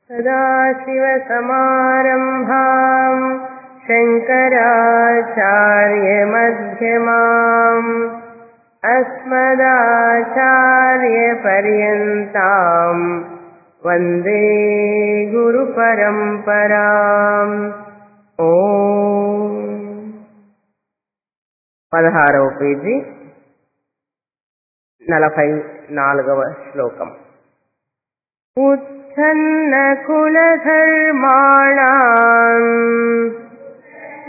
सदाशिवसमारम्भाम् शङ्कराचार्यमध्यमाम् अस्मदाचार्यपर्यन्ताम् वन्दे గురుపరంపరాం ఓ పదహారవ పేజీ నలభై నాలుగవ శ్లోకం ఉచ్ఛన్నకులధర్మాణాం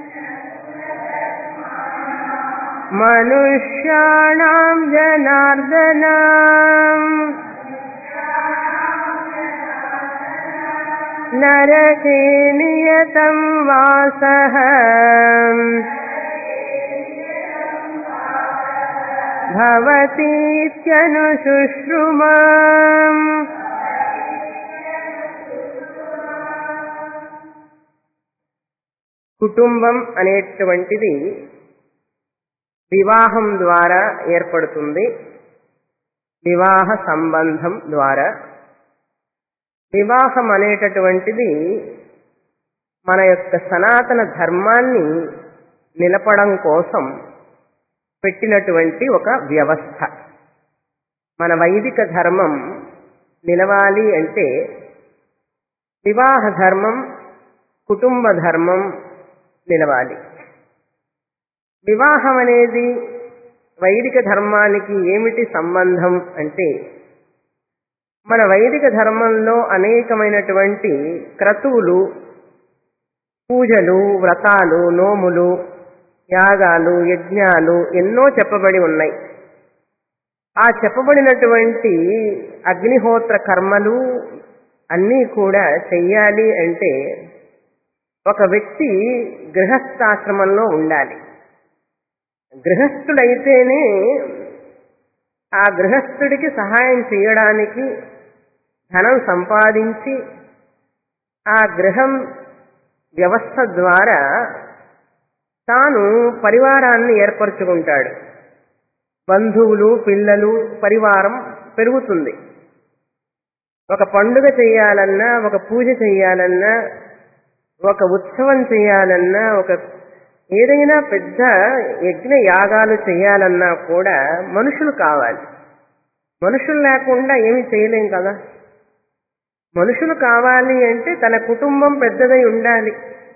మనుష్యాణం జనార్దన నరకే నియతం వాసః భవతీత్యనుశుశ్రుమా కుటుంబం అనేటువంటిది వివాహం ద్వారా ఏర్పడుతుంది వివాహ సంబంధం ద్వారా వివాహం అనేటటువంటిది మన యొక్క సనాతన ధర్మాన్ని నిలపడం కోసం పెట్టినటువంటి ఒక వ్యవస్థ మన వైదిక ధర్మం నిలవాలి అంటే వివాహ ధర్మం కుటుంబ ధర్మం నిలవాలి వివాహం అనేది వైదిక ధర్మానికి ఏమిటి సంబంధం అంటే మన వైదిక ధర్మంలో అనేకమైనటువంటి క్రతువులు పూజలు వ్రతాలు నోములు యాగాలు యజ్ఞాలు ఎన్నో చెప్పబడి ఉన్నాయి ఆ చెప్పబడినటువంటి అగ్నిహోత్ర కర్మలు అన్నీ కూడా చెయ్యాలి అంటే ఒక వ్యక్తి గృహస్థాశ్రమంలో ఉండాలి గృహస్థుడైతేనే ఆ గృహస్థుడికి సహాయం చేయడానికి ధనం సంపాదించి ఆ గృహం వ్యవస్థ ద్వారా తాను పరివారాన్ని ఏర్పరచుకుంటాడు బంధువులు పిల్లలు పరివారం పెరుగుతుంది ఒక పండుగ చేయాలన్నా ఒక పూజ చేయాలన్నా ఒక ఉత్సవం చేయాలన్నా ఒక ఏదైనా పెద్ద యజ్ఞ యాగాలు చేయాలన్నా కూడా మనుషులు కావాలి మనుషులు లేకుండా ఏమి చేయలేం కదా మనుషులు కావాలి అంటే తన కుటుంబం పెద్దదై ఉండాలి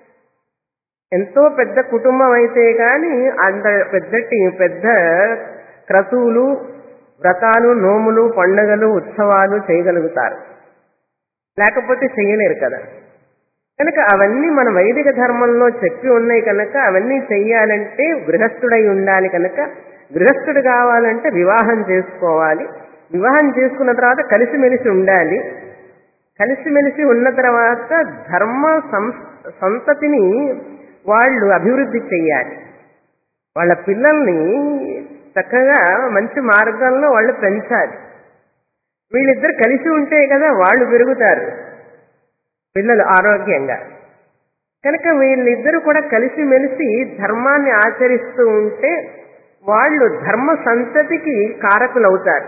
ఎంతో పెద్ద కుటుంబం అయితే కానీ అంత పెద్దటి పెద్ద క్రతువులు వ్రతాలు నోములు పండుగలు ఉత్సవాలు చేయగలుగుతారు లేకపోతే చేయలేరు కదా కనుక అవన్నీ మన వైదిక ధర్మంలో చెప్పి ఉన్నాయి కనుక అవన్నీ చెయ్యాలంటే గృహస్థుడై ఉండాలి కనుక గృహస్థుడు కావాలంటే వివాహం చేసుకోవాలి వివాహం చేసుకున్న తర్వాత కలిసిమెలిసి ఉండాలి కలిసిమెలిసి ఉన్న తర్వాత ధర్మ సంతతిని వాళ్ళు అభివృద్ధి చెయ్యాలి వాళ్ళ పిల్లల్ని చక్కగా మంచి మార్గంలో వాళ్ళు పెంచాలి వీళ్ళిద్దరు కలిసి ఉంటే కదా వాళ్ళు పెరుగుతారు పిల్లలు ఆరోగ్యంగా కనుక వీళ్ళిద్దరూ కూడా కలిసిమెలిసి ధర్మాన్ని ఆచరిస్తూ ఉంటే వాళ్ళు ధర్మ సంతతికి కారకులవుతారు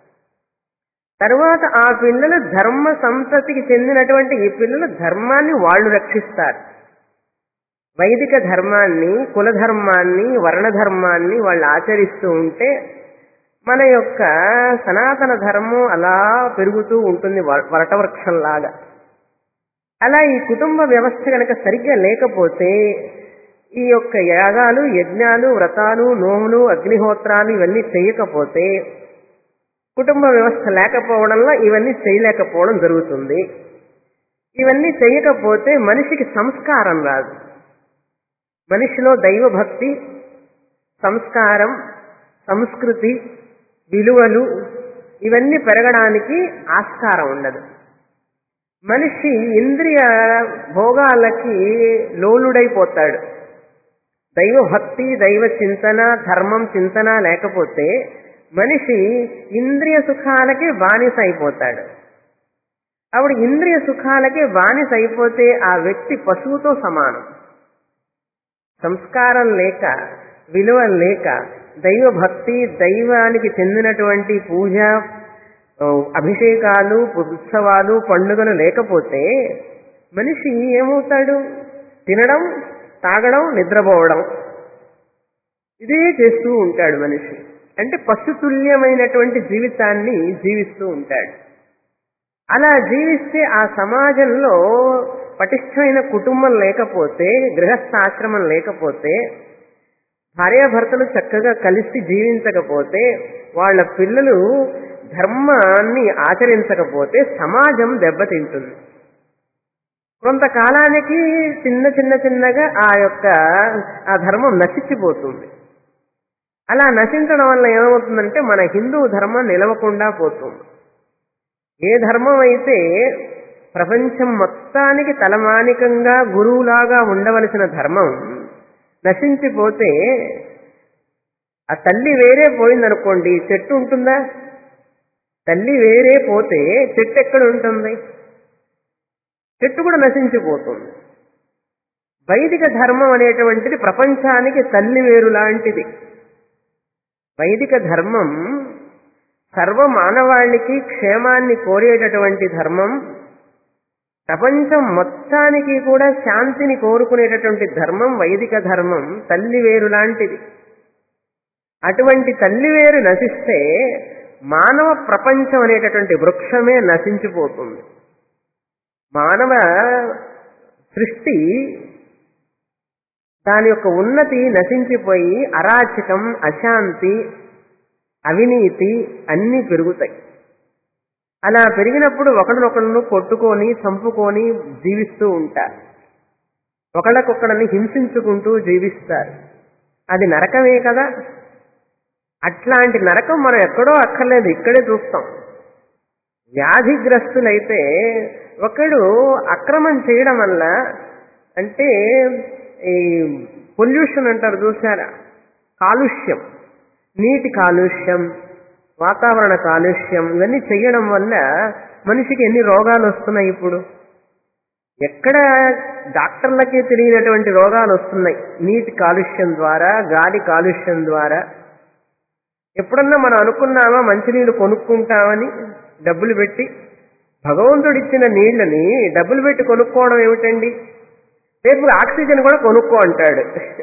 తర్వాత ఆ పిల్లలు ధర్మ సంతతికి చెందినటువంటి ఈ పిల్లలు ధర్మాన్ని వాళ్ళు రక్షిస్తారు వైదిక ధర్మాన్ని కులధర్మాన్ని వర్ణధర్మాన్ని వాళ్ళు ఆచరిస్తూ ఉంటే మన యొక్క సనాతన ధర్మం అలా పెరుగుతూ ఉంటుంది వరటవృక్షంలాగా అలా ఈ కుటుంబ వ్యవస్థ కనుక సరిగ్గా లేకపోతే ఈ యొక్క యాగాలు యజ్ఞాలు వ్రతాలు నోములు అగ్నిహోత్రాలు ఇవన్నీ చేయకపోతే కుటుంబ వ్యవస్థ లేకపోవడంలో ఇవన్నీ చేయలేకపోవడం జరుగుతుంది ఇవన్నీ చేయకపోతే మనిషికి సంస్కారం రాదు మనిషిలో దైవభక్తి సంస్కారం సంస్కృతి విలువలు ఇవన్నీ పెరగడానికి ఆస్కారం ఉండదు మనిషి ఇంద్రియ భోగాలకి లోలుడైపోతాడు దైవభక్తి దైవ చింతన ధర్మం చింతన లేకపోతే మనిషి ఇంద్రియ సుఖాలకే బానిస అయిపోతాడు అప్పుడు ఇంద్రియ సుఖాలకే బానిస అయిపోతే ఆ వ్యక్తి పశువుతో సమానం సంస్కారం లేక విలువ లేక దైవభక్తి దైవానికి చెందినటువంటి పూజ ఆ, అభిషేకాలు ఉత్సవాలు పండుగలు లేకపోతే మనిషి ఏమవుతాడు తినడం తాగడం నిద్రపోవడం ఇదే చేస్తూ ఉంటాడు మనిషి అంటే పశుతుల్యమైనటువంటి జీవితాన్ని జీవిస్తూ ఉంటాడు అలా జీవిస్తే ఆ సమాజంలో పటిష్టమైన కుటుంబం లేకపోతే గృహస్థాశ్రమం లేకపోతే భార్యాభర్తలు చక్కగా కలిసి జీవించకపోతే వాళ్ళ పిల్లలు ధర్మాన్ని ఆచరించకపోతే సమాజం దెబ్బతింటుంది కొంతకాలానికి చిన్న చిన్న చిన్నగా ఆ యొక్క ఆ ధర్మం నశించిపోతుంది అలా నశించడం వల్ల ఏమవుతుందంటే మన హిందూ ధర్మం నిలవకుండా పోతుంది ఏ ధర్మం అయితే ప్రపంచం మొత్తానికి తలమానికంగా గురువులాగా ఉండవలసిన ధర్మం నశించిపోతే ఆ తల్లి వేరే పోయిందనుకోండి చెట్టు ఉంటుందా తల్లి వేరే పోతే చెట్టు ఎక్కడ ఉంటుంది చెట్టు కూడా నశించిపోతుంది వైదిక ధర్మం అనేటువంటిది ప్రపంచానికి తల్లి వేరు లాంటిది వైదిక ధర్మం సర్వ మానవాళికి క్షేమాన్ని కోరేటటువంటి ధర్మం ప్రపంచం మొత్తానికి కూడా శాంతిని కోరుకునేటటువంటి ధర్మం వైదిక ధర్మం తల్లి వేరు లాంటిది అటువంటి తల్లి వేరు నశిస్తే మానవ ప్రపంచం అనేటటువంటి వృక్షమే నశించిపోతుంది మానవ సృష్టి దాని యొక్క ఉన్నతి నశించిపోయి అరాచకం అశాంతి అవినీతి అన్నీ పెరుగుతాయి అలా పెరిగినప్పుడు ఒకరినొకరిని కొట్టుకొని చంపుకొని జీవిస్తూ ఉంటారు ఒకళ్ళకొకళ్ళని హింసించుకుంటూ జీవిస్తారు అది నరకమే కదా అట్లాంటి నరకం మనం ఎక్కడో అక్కర్లేదు ఇక్కడే చూస్తాం వ్యాధిగ్రస్తులైతే ఒకడు అక్రమం చేయడం వల్ల అంటే ఈ పొల్యూషన్ అంటారు చూసారా కాలుష్యం నీటి కాలుష్యం వాతావరణ కాలుష్యం ఇవన్నీ చేయడం వల్ల మనిషికి ఎన్ని రోగాలు వస్తున్నాయి ఇప్పుడు ఎక్కడ డాక్టర్లకే తెలియనటువంటి రోగాలు వస్తున్నాయి నీటి కాలుష్యం ద్వారా గాలి కాలుష్యం ద్వారా ఎప్పుడన్నా మనం అనుకున్నామా మంచినీళ్ళు కొనుక్కుంటామని డబ్బులు పెట్టి భగవంతుడు ఇచ్చిన నీళ్ళని డబ్బులు పెట్టి కొనుక్కోవడం ఏమిటండి రేపు ఆక్సిజన్ కూడా కొనుక్కో అంటాడు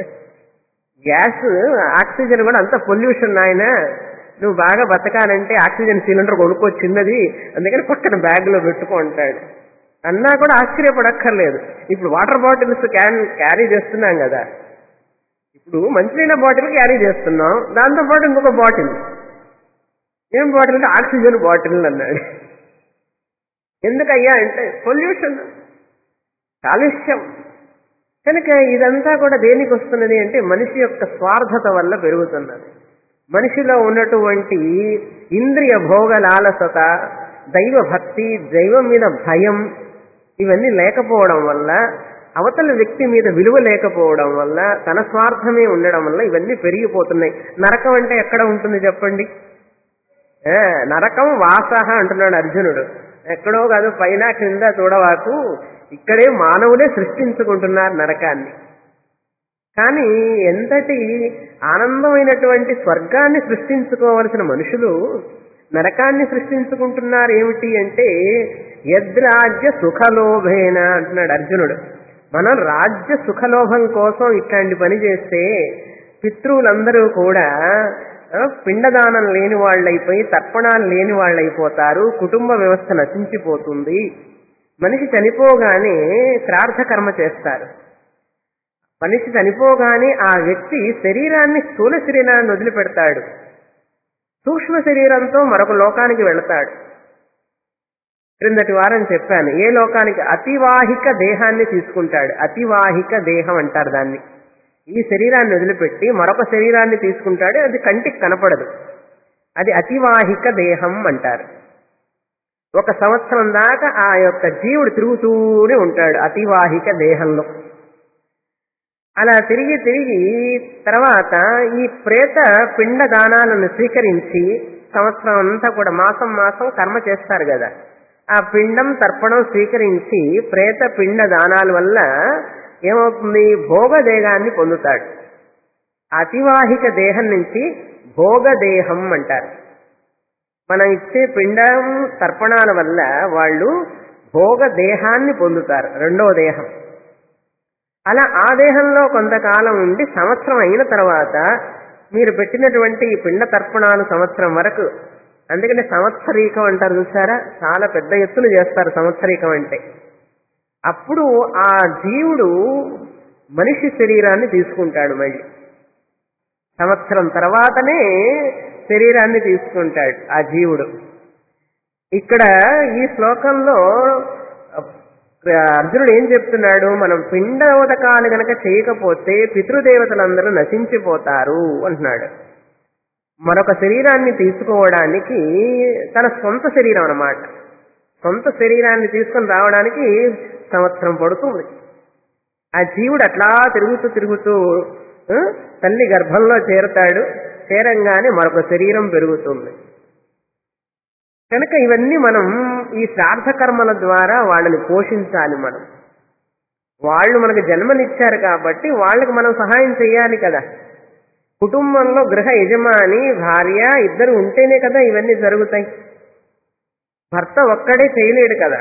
గ్యాస్ ఆక్సిజన్ కూడా అంత పొల్యూషన్ నాయన నువ్వు బాగా బతకాలంటే ఆక్సిజన్ సిలిండర్ కొనుక్కో చిన్నది అందుకని పక్కన బ్యాగ్లో పెట్టుకో అంటాడు అన్నా కూడా ఆశ్చర్యపడక్కర్లేదు ఇప్పుడు వాటర్ బాటిల్స్ క్యాన్ క్యారీ చేస్తున్నాం కదా ఇప్పుడు మంచినీళ్ళ బాటిల్ క్యారీ చేస్తున్నాం దాంతోపాటు ఇంకొక బాటిల్ ఏం బాటిల్ అంటే ఆక్సిజన్ బాటిల్ అన్నాడు ఎందుకయ్యా అంటే పొల్యూషన్ కాలుష్యం కనుక ఇదంతా కూడా దేనికి వస్తున్నది అంటే మనిషి యొక్క స్వార్థత వల్ల పెరుగుతున్నది మనిషిలో ఉన్నటువంటి ఇంద్రియ భోగ లాలసత దైవ భక్తి దైవం మీద భయం ఇవన్నీ లేకపోవడం వల్ల అవతల వ్యక్తి మీద విలువ లేకపోవడం వల్ల తన స్వార్థమే ఉండడం వల్ల ఇవన్నీ పెరిగిపోతున్నాయి నరకం అంటే ఎక్కడ ఉంటుంది చెప్పండి ఏ, నరకం వాసహ అంటున్నాడు అర్జునుడు ఎక్కడో కాదు పైన క్రింద చూడవాకు ఇక్కడే మానవులే సృష్టించుకుంటున్నారు నరకాన్ని కానీ ఎంతటి ఆనందమైనటువంటి స్వర్గాన్ని సృష్టించుకోవలసిన మనుషులు నరకాన్ని సృష్టించుకుంటున్నారు ఏమిటి అంటే యద్రాజ్య సుఖలోభేన అంటున్నాడు అర్జునుడు మనం రాజ్య సుఖలోభం కోసం ఇట్లాంటి పని చేస్తే పితృలందరూ కూడా ఆ, పిండదానం లేని వాళ్ళైపోయి తర్పణాలు లేని వాళ్ళైపోతారు కుటుంబ వ్యవస్థ నశించిపోతుంది మనిషి చనిపోగానే శ్రాద్ధ కర్మ చేస్తారు మనిషి చనిపోగానే ఆ వ్యక్తి శరీరాన్ని స్థూల శరీరాన్ని వదిలిపెడతాడు సూక్ష్మ శరీరంతో మరొక లోకానికి వెళతాడు క్రిందటి వారం చెప్పాను ఏ లోకానికి అతివాహిక దేహాన్ని తీసుకుంటాడు అతివాహిక దేహం అంటారు దాన్ని ఈ శరీరాన్ని వదిలిపెట్టి మరొక శరీరాన్ని తీసుకుంటాడు అది కంటికి కనపడదు అది అతివాహిక దేహం అంటారు ఒక సంవత్సరం దాకా ఆ యొక్క జీవుడు తిరుగుతూనే ఉంటాడు అతివాహిక దేహంలో అలా తిరిగి తిరిగి తర్వాత ఈ ప్రేత పిండ దానాలను స్వీకరించి సంవత్సరం అంతా కూడా మాసం మాసం కర్మ చేస్తారు కదా ఆ పిండం తర్పణం స్వీకరించి ప్రేత పిండ దానాల వల్ల ఏమవుతుంది భోగదేహాన్ని పొందుతాడు అతివాహిక దేహం నుంచి భోగదేహం అంటారు మనం ఇచ్చే పిండం తర్పణాల వల్ల వాళ్ళు భోగ దేహాన్ని పొందుతారు రెండవ దేహం అలా ఆ దేహంలో కొంతకాలం ఉండి సంవత్సరం అయిన తర్వాత మీరు పెట్టినటువంటి ఈ పిండ తర్పణాలు సంవత్సరం వరకు అందుకని సంవత్సరీకం అంటారు చూసారా చాలా పెద్ద ఎత్తున చేస్తారు సంవత్సరీకం అంటే అప్పుడు ఆ జీవుడు మనిషి శరీరాన్ని తీసుకుంటాడు మళ్ళీ సంవత్సరం తర్వాతనే శరీరాన్ని తీసుకుంటాడు ఆ జీవుడు ఇక్కడ ఈ శ్లోకంలో అర్జునుడు ఏం చెప్తున్నాడు మనం పిండోదకాలు గనక చేయకపోతే పితృదేవతలందరూ నశించిపోతారు అంటున్నాడు మరొక శరీరాన్ని తీసుకోవడానికి తన సొంత శరీరం అన్నమాట సొంత శరీరాన్ని తీసుకొని రావడానికి సంవత్సరం పడుతుంది ఆ జీవుడు అట్లా తిరుగుతూ తిరుగుతూ ఆ, తల్లి గర్భంలో చేరతాడు చేరంగానే మరొక శరీరం పెరుగుతుంది కనుక ఇవన్నీ మనం ఈ శ్రాద్ధ కర్మల ద్వారా వాళ్ళని పోషించాలి మనం వాళ్ళు మనకు జన్మనిచ్చారు కాబట్టి వాళ్ళకి మనం సహాయం చేయాలి కదా కుటుంబంలో గృహ యజమాని భార్య ఇద్దరు ఉంటేనే కదా ఇవన్నీ జరుగుతాయి భర్త ఒక్కడే చేయలేడు కదా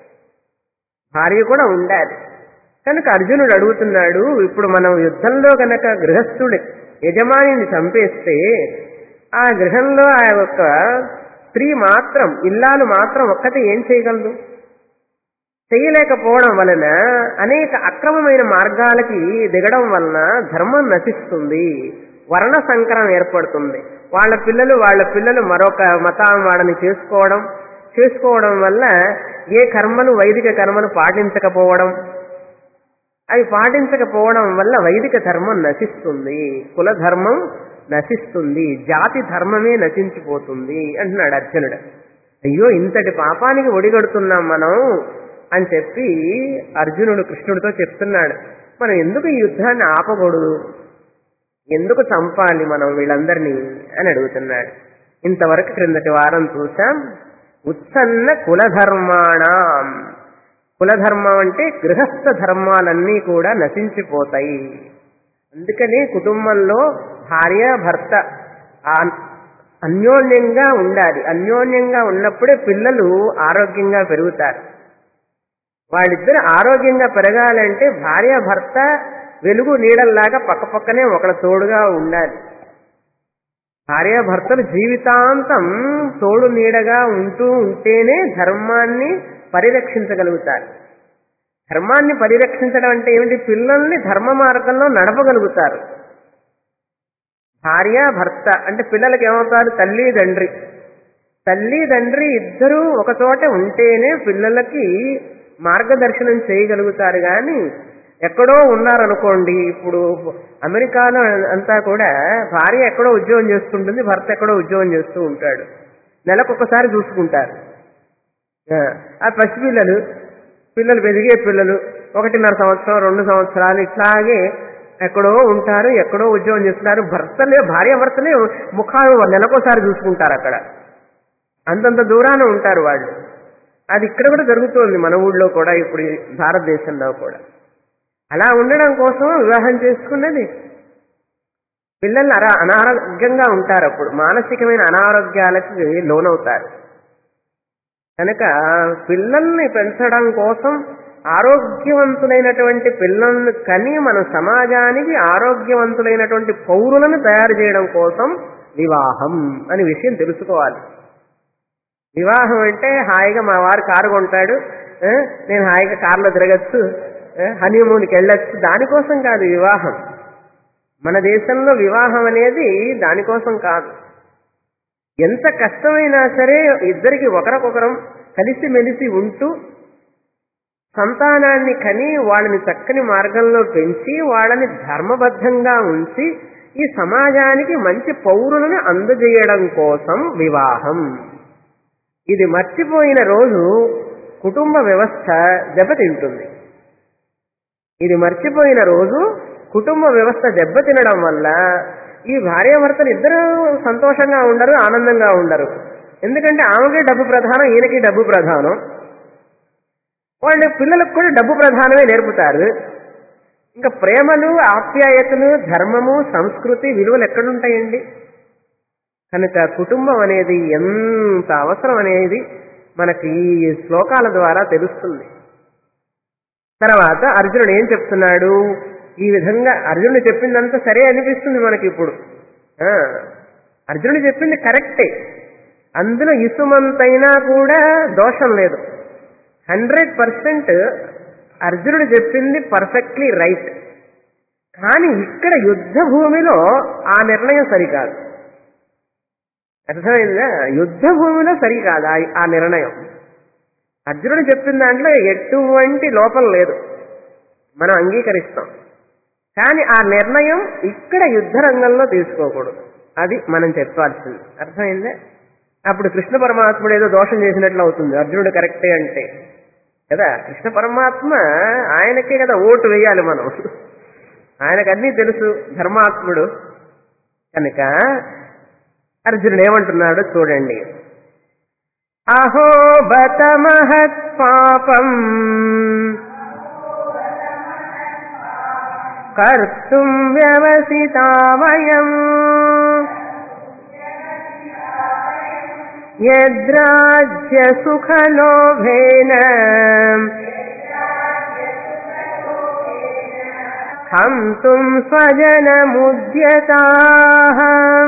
భార్య కూడా ఉండాలి కనుక అర్జునుడు అడుగుతున్నాడు ఇప్పుడు మనం యుద్ధంలో కనుక గృహస్థుడి యజమానిని చంపేస్తే ఆ గృహంలో ఆ యొక్క స్త్రీ మాత్రం ఇల్లాలు మాత్రం ఒక్కటే ఏం చేయగలదు చేయలేకపోవడం వలన అనేక అక్రమమైన మార్గాలకి దిగడం వలన ధర్మం నశిస్తుంది వర్ణ సంకరం ఏర్పడుతుంది వాళ్ళ పిల్లలు వాళ్ళ పిల్లలు మరొక మతం వాళ్ళని చేసుకోవడం చేసుకోవడం వల్ల ఏ కర్మలు వైదిక కర్మలు పాటించకపోవడం అవి పాటించకపోవడం వల్ల వైదిక ధర్మం నశిస్తుంది కుల ధర్మం నశిస్తుంది జాతి ధర్మమే నశించిపోతుంది అంటున్నాడు అర్జునుడు అయ్యో ఇంతటి పాపానికి ఒడిగడుతున్నాం మనం అని చెప్పి అర్జునుడు కృష్ణుడితో చెప్తున్నాడు మనం ఎందుకు ఈ యుద్ధాన్ని ఆపకూడదు ఎందుకు చంపాలి మనం వీళ్ళందరినీ అని అడుగుతున్నాడు ఇంతవరకు క్రిందటి వారం చూసాం ఉత్సన్న కులధర్మాణం కులధర్మం అంటే గృహస్థ ధర్మాలన్నీ కూడా నశించిపోతాయి అందుకని కుటుంబంలో భార్య భర్త ఆ- అన్యోన్యంగా ఉండాలి అన్యోన్యంగా ఉన్నప్పుడే పిల్లలు ఆరోగ్యంగా పెరుగుతారు వాళ్ళిద్దరు ఆరోగ్యంగా పెరగాలంటే భార్య భర్త వెలుగు నీడల్లాగా పక్కపక్కనే ఒకళ్ళ తోడుగా ఉండాలి భార్య భర్తలు జీవితాంతం తోడు నీడగా ఉంటూ ఉంటేనే ధర్మాన్ని పరిరక్షించగలుగుతారు ధర్మాన్ని పరిరక్షించడం అంటే ఏమిటి పిల్లల్ని ధర్మ మార్గంలో నడపగలుగుతారు భార్య భర్త అంటే పిల్లలకి ఏమవుతారు తల్లి తండ్రి తల్లి తండ్రి ఇద్దరూ ఒక చోట ఉంటేనే పిల్లలకి మార్గదర్శనం చేయగలుగుతారు కానీ ఎక్కడో ఉన్నారనుకోండి ఇప్పుడు అమెరికాలో అంతా కూడా భార్య ఎక్కడో ఉద్యోగం చేస్తుంటుంది భర్త ఎక్కడో ఉద్యోగం చేస్తూ ఉంటాడు నెలకొకసారి చూసుకుంటారు ఆ, ఆ పసిపిల్లలు పిల్లలు పెరిగే పిల్లలు ఒకటిన్నర సంవత్సరం రెండు సంవత్సరాలు ఇట్లాగే ఎక్కడో ఉంటారు ఎక్కడో ఉద్యోగం చేస్తున్నారు భర్తలే భార్య భర్తలే ముఖాలు నెలకోసారి చూసుకుంటారు అక్కడ అంతంత దూరాన ఉంటారు వాళ్ళు అది ఇక్కడ కూడా జరుగుతోంది మన ఊళ్ళో కూడా ఇప్పుడు ఈ భారతదేశంలో కూడా అలా ఉండడం కోసం వివాహం చేసుకున్నది పిల్లలు అరా అనారోగ్యంగా ఉంటారు అప్పుడు మానసికమైన అనారోగ్యాలకి లోనవుతారు కనుక పిల్లల్ని పెంచడం కోసం ఆరోగ్యవంతులైనటువంటి పిల్లల్ని కని మన సమాజానికి ఆరోగ్యవంతులైనటువంటి పౌరులను తయారు చేయడం కోసం వివాహం అని విషయం తెలుసుకోవాలి వివాహం అంటే హాయిగా మా వారు కారు కొంటాడు ఆ, నేను హాయిగా కారులో తిరగచ్చు హనీమూన్కి వెళ్ళొచ్చు దానికోసం కాదు వివాహం మన దేశంలో వివాహం అనేది దానికోసం కాదు ఎంత కష్టమైనా సరే ఇద్దరికి ఒకరికొకరం కలిసిమెలిసి ఉంటూ సంతానాన్ని కని వాళ్ళని చక్కని మార్గంలో పెంచి వాళ్ళని ధర్మబద్ధంగా ఉంచి ఈ సమాజానికి మంచి పౌరులను అందజేయడం కోసం వివాహం ఇది మర్చిపోయిన రోజు కుటుంబ వ్యవస్థ దెబ్బతింటుంది ఇది మర్చిపోయిన రోజు కుటుంబ వ్యవస్థ దెబ్బతినడం వల్ల ఈ భార్యాభర్తలు ఇద్దరు సంతోషంగా ఉండరు ఆనందంగా ఉండరు ఎందుకంటే ఆమెకి డబ్బు ప్రధానం ఈయనకి డబ్బు ప్రధానం వాళ్ళ పిల్లలకు కూడా డబ్బు ప్రధానమే నేర్పుతారు ఇంకా ప్రేమలు ఆప్యాయతలు ధర్మము సంస్కృతి విలువలు ఎక్కడుంటాయండి కనుక కుటుంబం అనేది ఎంత అవసరం అనేది మనకి ఈ శ్లోకాల ద్వారా తెలుస్తుంది తర్వాత అర్జునుడు ఏం చెప్తున్నాడు ఈ విధంగా అర్జునుడు చెప్పిందంతా సరే అనిపిస్తుంది మనకి ఇప్పుడు ఆ, అర్జునుడు చెప్పింది కరెక్టే అందులో ఇసుమంతైనా కూడా దోషం లేదు హండ్రెడ్ పర్సెంట్ అర్జునుడు చెప్పింది పర్ఫెక్ట్లీ రైట్ కానీ ఇక్కడ యుద్ధ భూమిలో ఆ నిర్ణయం సరికాదు అర్థమైందా యుద్ధ భూమిలో సరికాదు ఆ- ఆ నిర్ణయం అర్జునుడు చెప్పిన దాంట్లో ఎటువంటి లోపం లేదు మనం అంగీకరిస్తాం కానీ ఆ నిర్ణయం ఇక్కడ యుద్ధ రంగంలో తీసుకోకూడదు అది మనం చెప్పాల్సింది అర్థమైందా అప్పుడు కృష్ణ పరమాత్ముడు ఏదో దోషం చేసినట్లు అవుతుంది అర్జునుడు కరెక్టే అంటే కదా కృష్ణ పరమాత్మ ఆయనకే కదా ఓటు వేయాలి మనం ఆయనకు అన్నీ తెలుసు ధర్మాత్ముడు కనుక అర్జునుడు ఏమంటున్నాడో చూడండి అహో బత మహత్ పాపం కర్తుం వ్యవసితా వయం యద్రాజ్య సుఖలోభేన హంతుం స్వజనముద్యతాహం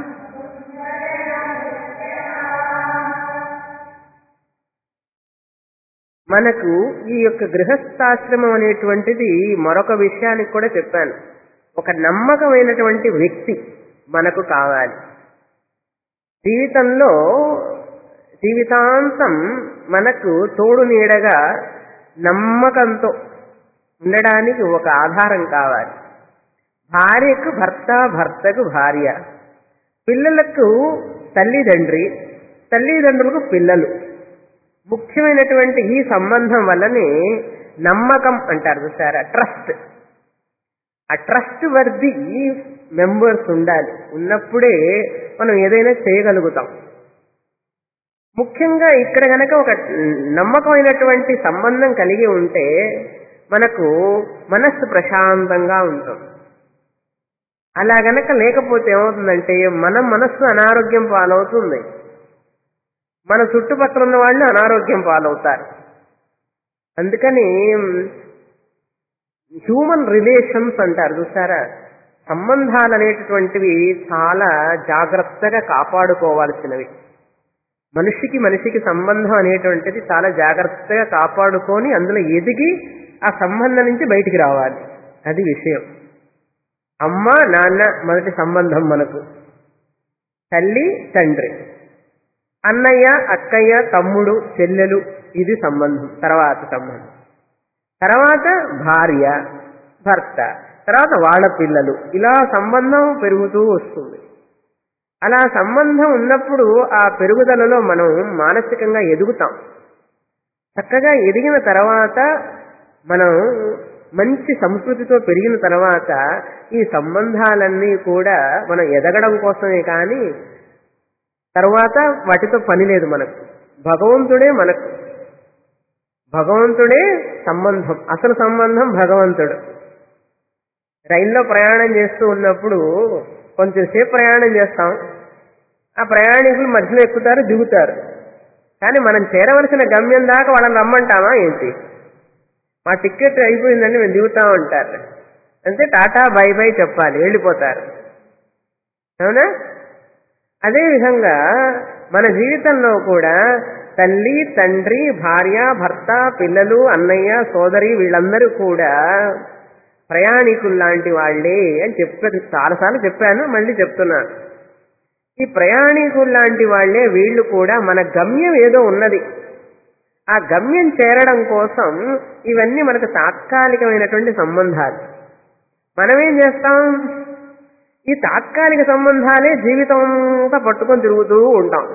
మనకు ఈ యొక్క గృహస్థాశ్రమం అనేటువంటిది మరొక విషయానికి కూడా చెప్పాను ఒక నమ్మకమైనటువంటి వ్యక్తి మనకు కావాలి జీవితంలో జీవితాంతం మనకు తోడు నీడగా నమ్మకంతో ఉండడానికి ఒక ఆధారం కావాలి భార్యకు భర్త భర్తకు భార్య పిల్లలకు తల్లిదండ్రి తల్లిదండ్రులకు పిల్లలు ముఖ్యమైనటువంటి ఈ సంబంధం వల్లనే నమ్మకం అంటారు చూసారా ట్రస్ట్ ఆ ట్రస్ట్ వర్ది మెంబర్స్ ఉండాలి ఉన్నప్పుడే మనం ఏదైనా చేయగలుగుతాం ముఖ్యంగా ఇక్కడ గనక ఒక నమ్మకమైనటువంటి సంబంధం కలిగి ఉంటే మనకు మనస్సు ప్రశాంతంగా ఉంటుంది అలా గనక లేకపోతే ఏమవుతుందంటే మన మనస్సు అనారోగ్యం పాలవుతుంది మన చుట్టుపక్కల ఉన్న వాళ్ళు అనారోగ్యం పాలవుతారు అందుకని హ్యూమన్ రిలేషన్స్ అంటారు చూసారా సంబంధాలు అనేటటువంటివి చాలా జాగ్రత్తగా కాపాడుకోవాల్సినవి మనిషికి మనిషికి సంబంధం అనేటువంటిది చాలా జాగ్రత్తగా కాపాడుకొని అందులో ఎదిగి ఆ సంబంధం నుంచి బయటికి రావాలి అది విషయం అమ్మ నాన్న మొదటి సంబంధం మనకు తల్లి తండ్రి అన్నయ్య అక్కయ్య తమ్ముడు చెల్లెలు ఇది సంబంధం తర్వాత సంబంధం తర్వాత భార్య భర్త తర్వాత వాళ్ళ పిల్లలు ఇలా సంబంధం పెరుగుతూ వస్తుంది అలా సంబంధం ఉన్నప్పుడు ఆ పెరుగుదలలో మనం మానసికంగా ఎదుగుతాం చక్కగా ఎదిగిన తర్వాత మనం మంచి సంస్కృతితో పెరిగిన తర్వాత ఈ సంబంధాలన్నీ కూడా మనం ఎదగడం కోసమే కానీ తర్వాత వాటితో పని లేదు మనకు భగవంతుడే మనకు భగవంతుడే సంబంధం అసలు సంబంధం భగవంతుడు రైల్లో ప్రయాణం చేస్తూ ఉన్నప్పుడు కొంచెం సేపు ప్రయాణం చేస్తాం ఆ ప్రయాణికులు మధ్యలో ఎక్కుతారు దిగుతారు కానీ మనం చేరవలసిన గమ్యం దాకా వాళ్ళని రమ్మంటామా ఏంటి మా టికెట్ అయిపోయిందండి మేము దిగుతాం అంటారు అంతే టాటా బై బై చెప్పాలి వెళ్ళిపోతారు అవునా అదేవిధంగా మన జీవితంలో కూడా తల్లి తండ్రి భార్య భర్త పిల్లలు అన్నయ్య సోదరి వీళ్ళందరూ కూడా ప్రయాణికులు లాంటి వాళ్ళే అని చెప్పాను చాలాసార్లు చెప్పాను మళ్ళీ చెప్తున్నాను ఈ ప్రయాణికులు లాంటి వాళ్ళే వీళ్ళు కూడా మన గమ్యం ఏదో ఉన్నది ఆ గమ్యం చేరడం కోసం ఇవన్నీ మనకు తాత్కాలికమైనటువంటి సంబంధాలు మనమేం చేస్తాం ఈ తాత్కాలిక సంబంధాలే జీవితం అంతా పట్టుకొని తిరుగుతూ ఉంటాం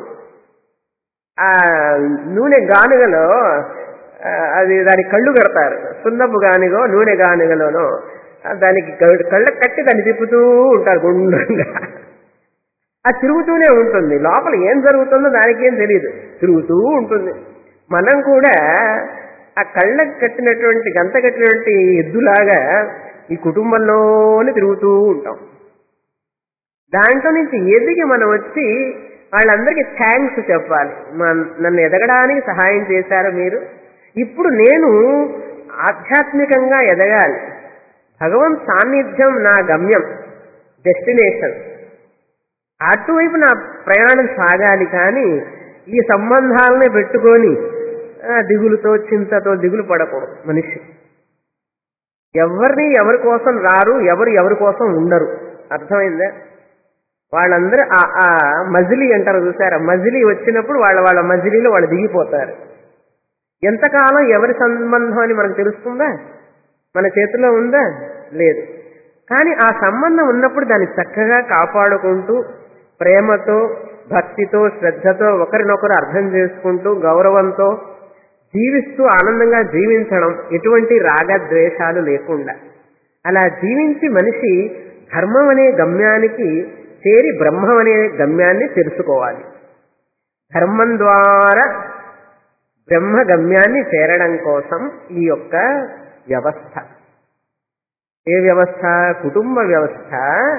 ఆ నూనె గానుగలో ఆ, అది దానికి కళ్ళు కడతారు సున్నపు గానుగో నూనె గానుగలోనో ఆ, దానికి కళ్ళకు కట్టి దాన్ని తిప్పుతూ ఉంటారు గుండ్రంగా అది తిరుగుతూనే ఉంటుంది లోపల ఏం జరుగుతుందో దానికి ఏం తెలియదు తిరుగుతూ ఉంటుంది మనం కూడా ఆ కళ్ళకు కట్టినటువంటి గంత కట్టినటువంటి ఎద్దులాగా ఈ కుటుంబంలోనే తిరుగుతూ ఉంటాం దాంట్లో నుంచి ఎదిగి మనం వచ్చి వాళ్ళందరికీ థ్యాంక్స్ చెప్పాలి మన- నన్ను ఎదగడానికి సహాయం చేశారు మీరు ఇప్పుడు నేను ఆధ్యాత్మికంగా ఎదగాలి భగవంత్ సాన్నిధ్యం నా గమ్యం డెస్టినేషన్ అటువైపు నా ప్రయాణం సాగాలి కానీ ఈ సంబంధాలనే పెట్టుకొని ఆ, దిగులుతో చింతతో దిగులు పడకూడదు మనిషి ఎవరిని ఎవరి కోసం రారు ఎవరు ఎవరి కోసం ఉండరు అర్థమైందా వాళ్ళందరూ ఆ ఆ మజిలీ అంటారు చూసారా మజిలీ వచ్చినప్పుడు వాళ్ళ వాళ్ళ మజిలీలో వాళ్ళు దిగిపోతారు ఎంతకాలం ఎవరి సంబంధం అని మనకు తెలుస్తుందా మన చేతిలో ఉందా లేదు కానీ ఆ సంబంధం ఉన్నప్పుడు దాన్ని చక్కగా కాపాడుకుంటూ ప్రేమతో భక్తితో శ్రద్ధతో ఒకరినొకరు అర్థం చేసుకుంటూ గౌరవంతో జీవిస్తూ ఆనందంగా జీవించడం ఎటువంటి రాగద్వేషాలు లేకుండా అలా జీవించి మనిషి ధర్మం అనే గమ్యానికి చేరి బ్రహ్మం అనే గమ్యాన్ని తెలుసుకోవాలి ధర్మం ద్వారా బ్రహ్మ గమ్యాన్ని చేరడం కోసం ఈ యొక్క వ్యవస్థ ఏ వ్యవస్థ కుటుంబ వ్యవస్థ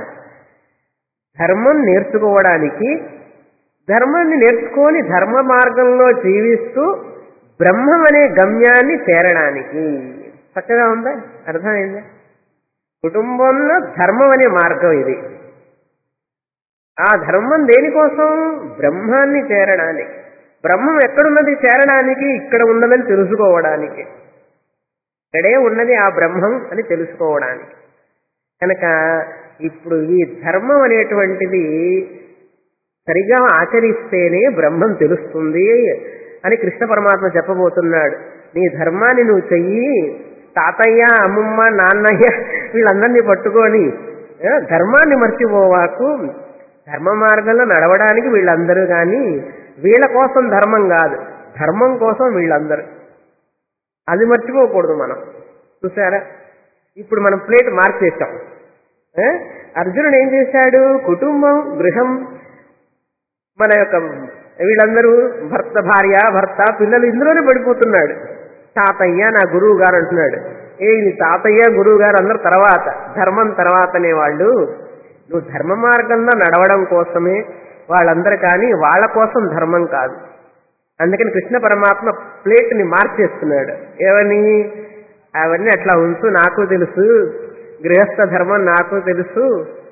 ధర్మం నేర్చుకోవడానికి ధర్మాన్ని నేర్చుకొని ధర్మ మార్గంలో జీవిస్తూ బ్రహ్మం అనే గమ్యాన్ని చేరడానికి చక్కగా ఉందా అర్థమైందా కుటుంబంలో ధర్మం అనే మార్గం ఇది ఆ ధర్మం దేనికోసం బ్రహ్మాన్ని చేరడానికి బ్రహ్మం ఎక్కడున్నది చేరడానికి ఇక్కడ ఉన్నదని తెలుసుకోవడానికి ఇక్కడే ఉన్నది ఆ బ్రహ్మం అని తెలుసుకోవడానికి కనుక ఇప్పుడు ఈ ధర్మం అనేటువంటిది సరిగా ఆచరిస్తేనే బ్రహ్మం తెలుస్తుంది అని కృష్ణ పరమాత్మ చెప్పబోతున్నాడు నీ ధర్మాన్ని నువ్వు చెయ్యి తాతయ్య అమ్మమ్మ నాన్నయ్య వీళ్ళందరినీ పట్టుకొని ఆ, ధర్మాన్ని మర్చిపోవాకు ధర్మ మార్గంలో నడవడానికి వీళ్ళందరూ కానీ వీళ్ళ కోసం ధర్మం కాదు ధర్మం కోసం వీళ్ళందరూ అది మర్చిపోకూడదు మనం చూసారా ఇప్పుడు మనం ప్లేట్ మార్చేసాం ఆ? అర్జునుడు ఏం చేశాడు కుటుంబం గృహం మన యొక్క వీళ్ళందరూ భర్త భార్య భర్త పిల్లలు ఇందులోనే పడిపోతున్నాడు తాతయ్య నా గురువు గారు అంటున్నాడు ఏ ఇది తాతయ్య గురువు గారు అందరు తర్వాత ధర్మం తర్వాతనే వాళ్ళు నువ్వు ధర్మ మార్గంలో నడవడం కోసమే వాళ్ళందరూ కానీ వాళ్ళ కోసం ధర్మం కాదు అందుకని కృష్ణ పరమాత్మ ప్లేట్ని మార్చేస్తున్నాడు ఏమని అవన్నీ అట్లా ఉంచు నాకు తెలుసు గృహస్థ ధర్మం నాకు తెలుసు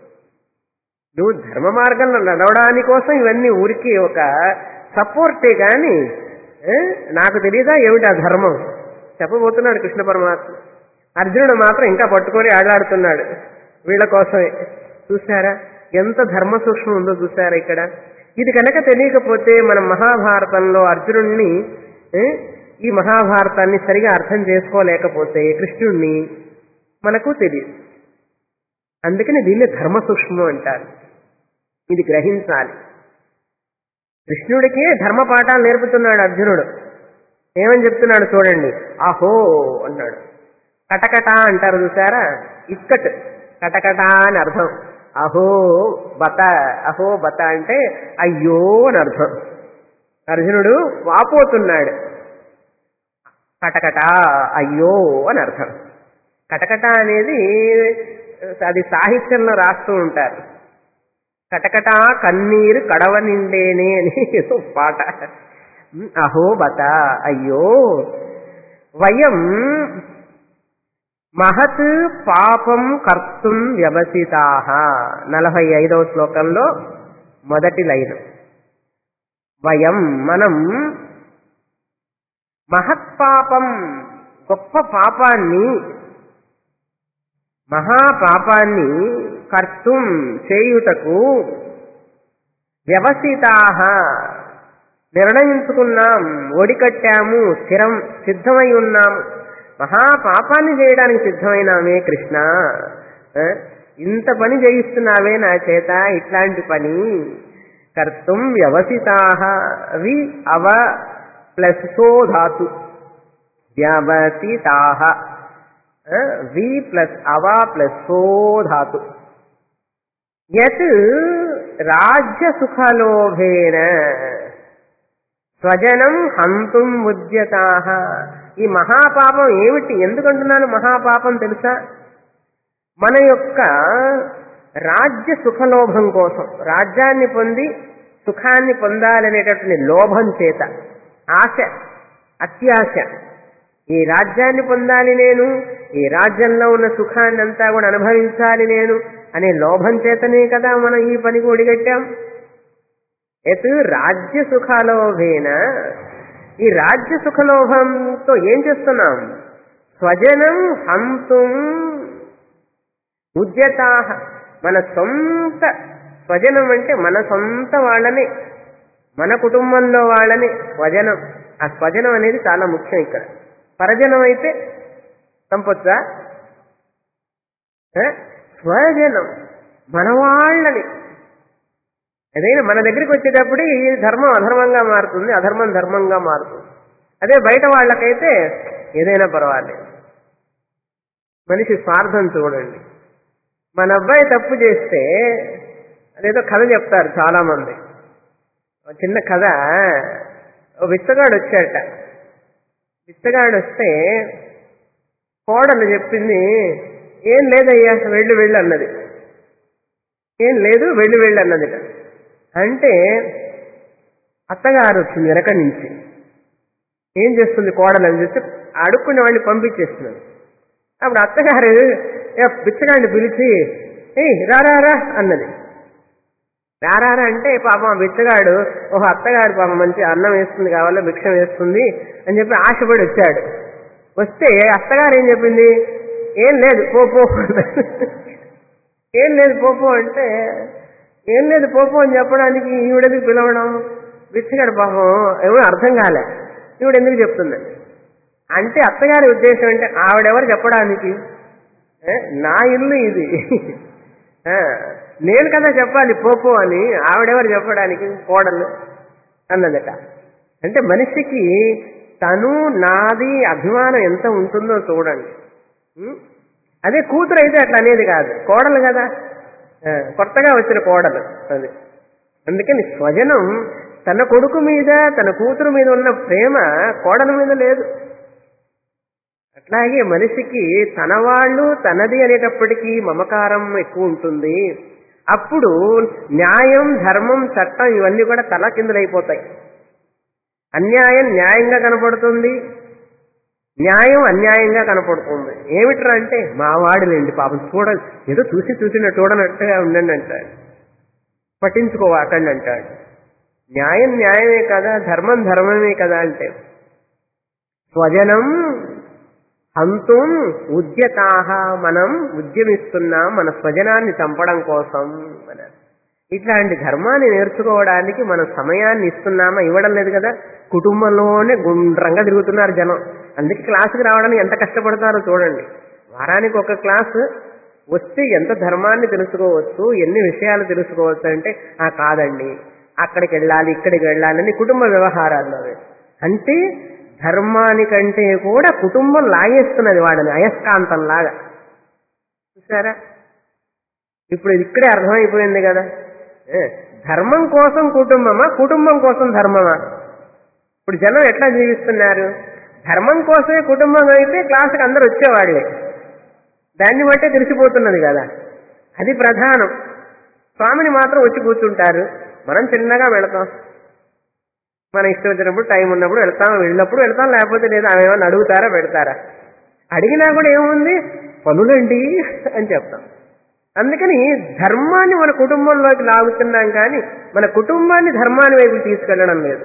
నువ్వు ధర్మ మార్గంలో నడవడాని కోసం ఇవన్నీ ఊరికి ఒక సపోర్టే కానీ ఏ? నాకు తెలియదా ఏమిటి ఆ ధర్మం చెప్పబోతున్నాడు కృష్ణ పరమాత్మ అర్జునుడు మాత్రం ఇంకా పట్టుకొని ఆడాడుతున్నాడు వీళ్ళ కోసమే చూసారా ఎంత ధర్మ సూక్ష్మం ఉందో చూసారా ఇక్కడ ఇది కనుక తెలియకపోతే మనం మహాభారతంలో అర్జునుడిని ఏ? ఈ మహాభారతాన్ని సరిగా అర్థం చేసుకోలేకపోతే కృష్ణుణ్ణి మనకు తెలియదు అందుకని దీన్ని ధర్మ సూక్ష్మం అంటారు ఇది గ్రహించాలి కృష్ణుడికే ధర్మ పాఠాలు నేర్పుతున్నాడు అర్జునుడు ఏమని చెప్తున్నాడు చూడండి అహో అన్నాడు కటకట అంటారు చూసారా ఇక్కట్ కటకట అని అర్థం అహో బత అహో బత అంటే అయ్యో అని అర్థం అర్జునుడు వాపోతున్నాడు కటకట అయ్యో అని అర్థం కటకట అనేది అది సాహిత్యంలో రాస్తూ ఉంటారు కటకట కన్నీరు కడవ నిండేనే అని ఏదో పాట అహో బత అయ్యో వయం మహత్ పాపం కర్తుం వ్యవసితా నలభై ఐదవ శ్లోకంలో మొదటి లైన్ వయం మనం మహత్పాపం గొప్ప పాపాన్ని మహాపాపాన్ని కర్తుం చేయుటకు వ్యవసితా నిర్ణయించుకున్నాం ఒడికట్టాము స్థిరం సిద్ధమై ఉన్నాం మహాపాపాన్ని చేయడానికి సిద్ధమైనామే కృష్ణ ఆ? ఇంత పని చేయిస్తున్నావే నా చేత ఇట్లాంటి పని కర్తుం వ్యవసితా వి అవ ప్లస్ సో ధాతు వ్యవసితా వి ప్లస్ అవ ప్లస్ సో ధాతు యత్ రాజ్య సుఖలోభేన స్వజనం హంతుం ఉద్యతా ఈ మహాపాపం ఏమిటి ఎందుకంటున్నాను మహాపాపం తెలుసా మన యొక్క రాజ్య సుఖలోభం కోసం రాజ్యాన్ని పొంది సుఖాన్ని పొందాలనేటటువంటి లోభం చేత ఆశ అత్యాశ ఈ రాజ్యాన్ని పొందాలి నేను ఈ రాజ్యంలో ఉన్న సుఖాన్ని అంతా కూడా అనుభవించాలి నేను అనే లోభం చేతనే కదా మనం ఈ పనికి ఒడిగట్టాం ఎత్ రాజ్య సుఖలోభేన ఈ రాజ్య సుఖలోభంతో ఏం చేస్తున్నాం స్వజనం హంతుం ఉద్యతా మన సొంత స్వజనం అంటే మన సొంత వాళ్ళని మన కుటుంబంలో వాళ్ళని స్వజనం ఆ స్వజనం అనేది చాలా ముఖ్యం ఇక్కడ పరజనం అయితే చంపొచ్చా ఆ? స్వజనం మన వాళ్ళని అదైనా మన దగ్గరికి వచ్చేటప్పుడు ఈ ధర్మం అధర్మంగా మారుతుంది అధర్మం ధర్మంగా మారుతుంది అదే బయట వాళ్ళకైతే ఏదైనా పర్వాలేదు మనిషి స్వార్థం చూడండి మన అబ్బాయి తప్పు చేస్తే అదేదో కథ చెప్తారు చాలా మంది ఒక చిన్న కథ ఓ విత్తగాడు వచ్చాట విత్తగాడు వస్తే కోడలు చెప్పింది ఏం లేదయ్యా వెళ్ళి వెళ్ళి అన్నది ఏం లేదు వెళ్ళి వెళ్ళి అన్నది అంటే అత్తగారు వచ్చింది వెనక నుంచి ఏం చేస్తుంది కోడలు అని చెప్పి అడుక్కునే వాడిని పంపించేస్తున్నది అప్పుడు అత్తగారు ఏ బిచ్చగాడిని పిలిచి ఏయ్ రారా రా అన్నది రారా అంటే పాపం ఆ బిచ్చగాడు ఓహో అత్తగారు పాపం మంచి అన్నం వేస్తుంది కావాలో భిక్షం వేస్తుంది అని చెప్పి ఆశపడి వచ్చాడు వస్తే అత్తగారు ఏం చెప్పింది ఏం లేదు పో పో అన్నది. ఏం లేదు పోపో అంటే ఏం లేదు పోపో అని చెప్పడానికి ఈవిడెందుకు పిలవడం బిచ్చగాడు పాపం ఏమో అర్థం కాలే ఈవిడ ఎందుకు చెప్తుందండి అంటే అత్తగారి ఉద్దేశం అంటే ఆవిడెవరు చెప్పడానికి ఏ? నా ఇల్లు ఇది ఆ, నేను కదా చెప్పాలి పోపో అని ఆవిడెవరు చెప్పడానికి కోడలు అన్నదట అంటే మనిషికి తను నాది అభిమానం ఎంత ఉంటుందో చూడండి ఉం? అదే కూతురు అయితే అట్లా అనేది కాదు కోడలు కదా ఆ, కొత్తగా వచ్చిన కోడలు అది అందుకని స్వజనం తన కొడుకు మీద తన కూతురు మీద ఉన్న ప్రేమ కోడల మీద లేదు అట్లాగే మనిషికి తన వాళ్ళు తనది అనేటప్పటికీ మమకారం ఎక్కువ ఉంటుంది అప్పుడు న్యాయం ధర్మం చట్టం ఇవన్నీ కూడా తలకిందులైపోతాయి అన్యాయం న్యాయంగా కనపడుతుంది న్యాయం అన్యాయంగా కనపడుతుంది ఏమిట్రా అంటే మా వాడిలేండి పాపం చూడ ఏదో చూసి చూసిన చూడనట్టుగా ఉండండి అంటాడు పట్టించుకోవాకండి అంటాడు న్యాయం న్యాయమే కదా ధర్మం ధర్మమే కదా అంటే స్వజనం హంతుం ఉద్యతాహ మనం ఉద్యమిస్తున్నాం మన స్వజనాన్ని చంపడం కోసం మన ఇట్లాంటి ధర్మాన్ని నేర్చుకోవడానికి మనం సమయాన్ని ఇస్తున్నామా ఇవ్వడం లేదు కదా కుటుంబంలోనే గుండ్రంగా తిరుగుతున్నారు జనం అందుకే క్లాసుకి రావడానికి ఎంత కష్టపడతారో చూడండి వారానికి ఒక క్లాసు వస్తే ఎంత ధర్మాన్ని తెలుసుకోవచ్చు ఎన్ని విషయాలు తెలుసుకోవచ్చు అంటే ఆ కాదండి అక్కడికి వెళ్ళాలి ఇక్కడికి వెళ్ళాలి అని కుటుంబ వ్యవహారాల్లో అంటే ధర్మానికంటే కూడా కుటుంబం లాగేస్తున్నది వాడిని అయస్కాంతం లాగా చూసారా ఇప్పుడు ఇది ఇక్కడే అర్థమైపోయింది కదా ఏ, ధర్మం కోసం కుటుంబమా కుటుంబం కోసం ధర్మమా ఇప్పుడు జనం ఎట్లా జీవిస్తున్నారు ధర్మం కోసమే కుటుంబం అయితే క్లాసుకి అందరు వచ్చేవాళ్ళే దాన్ని బట్టే తెలిసిపోతున్నది కదా అది ప్రధానం స్వామిని మాత్రం వచ్చి కూర్చుంటారు మనం చిన్నగా వెళతాం మన ఇష్టం వచ్చినప్పుడు టైం ఉన్నప్పుడు వెళ్తాం వెళ్ళినప్పుడు వెళ్తాం లేకపోతే లేదు ఆమె ఏమన్నా అడుగుతారా పెడతారా అడిగినా కూడా ఏముంది పనులండి అని చెప్తాం అందుకని ధర్మాన్ని మన కుటుంబంలోకి లాగుతున్నాం కానీ మన కుటుంబాన్ని ధర్మాన్ని వైపు తీసుకెళ్లడం లేదు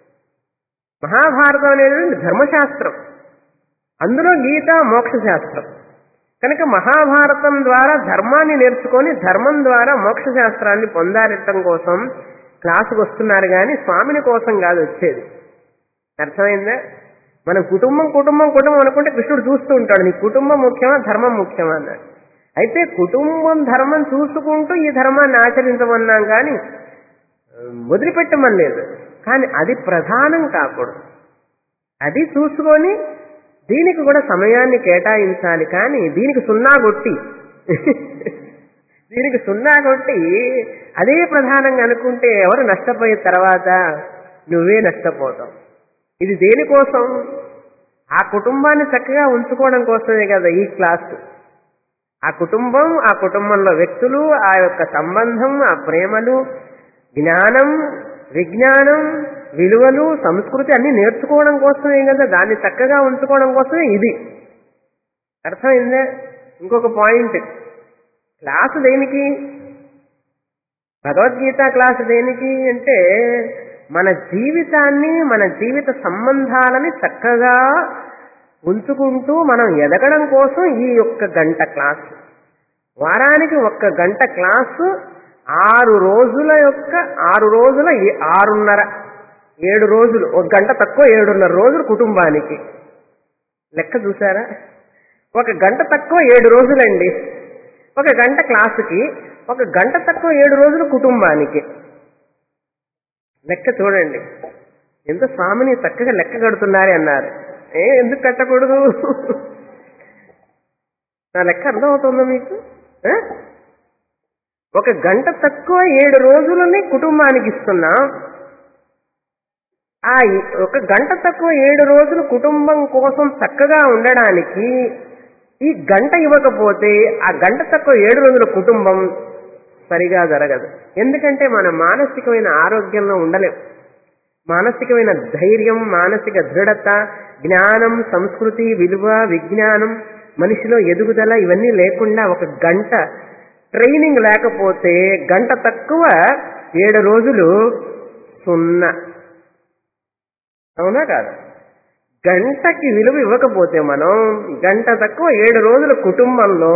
మహాభారతం అనేది ధర్మశాస్త్రం అందులో గీత మోక్ష శాస్త్రం కనుక మహాభారతం ద్వారా ధర్మాన్ని నేర్చుకొని ధర్మం ద్వారా మోక్ష శాస్త్రాన్ని పొందారటం కోసం క్లాసుకు వస్తున్నారు కానీ స్వామిని కోసం కాదు వచ్చేది అర్థమైందా మన కుటుంబం కుటుంబం కుటుంబం అనుకుంటే కృష్ణుడు చూస్తూ ఉంటాడు నీ కుటుంబం ముఖ్యమా ధర్మం ముఖ్యమా అన్నాడు అయితే కుటుంబం ధర్మం చూసుకుంటూ ఈ ధర్మాన్ని ఆచరించమన్నాం కానీ ఆ, వదిలిపెట్టమని లేదు కానీ అది ప్రధానం కాకూడదు అది చూసుకొని దీనికి కూడా సమయాన్ని కేటాయించాలి కానీ దీనికి సున్నా కొట్టి దీనికి సున్నా కొట్టి అదే ప్రధానంగా అనుకుంటే ఎవరు నష్టపోయే తర్వాత నువ్వే నష్టపోతావు ఇది దేనికోసం ఆ కుటుంబాన్ని చక్కగా ఉంచుకోవడం కోసమే కదా ఈ క్లాస్ ఆ కుటుంబం ఆ కుటుంబంలో వ్యక్తులు ఆ యొక్క సంబంధం ఆ ప్రేమలు జ్ఞానం విజ్ఞానం విలువలు సంస్కృతి అన్ని నేర్చుకోవడం కోసమే కదా దాన్ని చక్కగా ఉంచుకోవడం కోసమే ఇది అర్థమైందే ఇంకొక పాయింట్ క్లాసు దేనికి భగవద్గీత క్లాసు దేనికి అంటే మన జీవితాన్ని మన జీవిత సంబంధాలని చక్కగా ఉంచుకుంటూ మనం ఎదగడం కోసం ఈ యొక్క గంట క్లాసు వారానికి ఒక్క గంట క్లాసు ఆరు రోజుల యొక్క ఆరు రోజుల ఏ- ఆరున్నర ఏడు రోజులు ఒక గంట తక్కువ ఏడున్నర రోజులు కుటుంబానికి లెక్క చూసారా ఒక గంట తక్కువ ఏడు రోజులండి ఒక గంట క్లాసుకి ఒక గంట తక్కువ ఏడు రోజులు కుటుంబానికి లెక్క చూడండి ఎంత స్వామిని చక్కగా లెక్క కడుతున్నారే అన్నారు ఏ ఎందుకు కట్టకూడదు నా లెక్క అర్థమవుతుందా మీకు ఆ? ఒక గంట తక్కువ ఏడు రోజులని కుటుంబానికి ఇస్తున్నా ఆ ఈ- ఒక గంట తక్కువ ఏడు రోజులు కుటుంబం కోసం చక్కగా ఉండడానికి ఈ గంట ఇవ్వకపోతే ఆ గంట తక్కువ ఏడు రోజుల కుటుంబం సరిగా జరగదు ఎందుకంటే మన మానసికమైన ఆరోగ్యంలో ఉండలేం మానసికమైన ధైర్యం మానసిక దృఢత జ్ఞానం సంస్కృతి విలువ విజ్ఞానం మనిషిలో ఎదుగుదల ఇవన్నీ లేకుండా ఒక గంట ట్రైనింగ్ లేకపోతే గంట తక్కువ ఏడు రోజులు సున్నా అవునా కాదు గంటకి విలువ ఇవ్వకపోతే మనం గంట తక్కువ ఏడు రోజుల కుటుంబంలో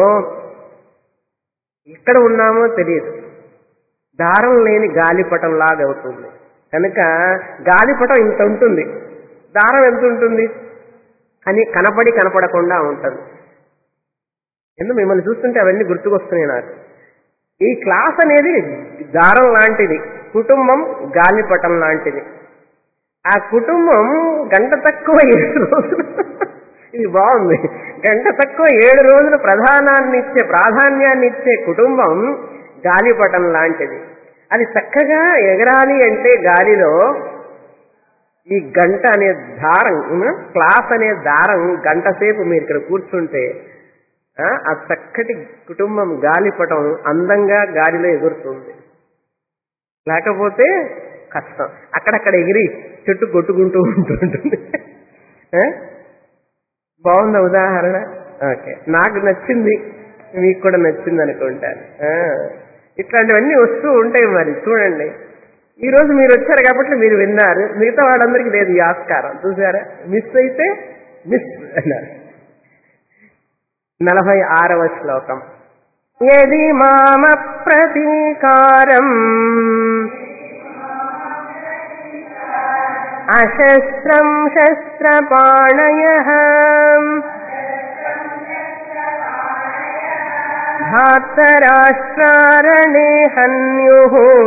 ఎక్కడ ఉన్నామో తెలియదు దారం లేని గాలిపటం లాగా అవుతుంది కనుక గాలిపటం ఇంత ఉంటుంది దారం ఎంత ఉంటుంది అని కనపడి కనపడకుండా ఉంటుంది ఎందుకు మిమ్మల్ని చూస్తుంటే అవన్నీ గుర్తుకొస్తున్నాయి నాకు ఈ క్లాస్ అనేది దారం లాంటిది కుటుంబం గాలిపటం లాంటిది ఆ కుటుంబం గంట తక్కువ ఏడు రోజులు ఇది బాగుంది గంట తక్కువ ఏడు రోజులు ప్రధానాన్ని ఇచ్చే ప్రాధాన్యాన్ని ఇచ్చే కుటుంబం గాలిపటం లాంటిది అది చక్కగా ఎగరాలి అంటే గాలిలో ఈ గంట అనే దారం ఉమ్, క్లాస్ అనే దారం గంట సేపు మీరు ఇక్కడ కూర్చుంటే ఆ ఆ చక్కటి కుటుంబం గాలిపటం అందంగా గాలిలో ఎగురుతుంది లేకపోతే కష్టం అక్కడక్కడ ఎగిరి చెట్టు కొట్టుకుంటూ ఉంటుంటుంది ఆ? బాగుందా ఉదాహరణ ఓకే నాకు నచ్చింది మీకు కూడా నచ్చింది అనుకుంటాను ఆ. ఇట్లాంటివన్నీ వస్తూ ఉంటాయి మరి చూడండి ఈ రోజు మీరు వచ్చారు కాబట్టి మీరు విన్నారు మిగతా వాళ్ళందరికీ లేదు ఈ ఆస్కారం చూసారా మిస్ అయితే మిస్ అన్నారు నలభై ఆరవ శ్లోకం యది మామ ప్రతీకారం అశస్త్రం శస్త్రపాణయ ధాతరాష్ట్రారణే హన్యు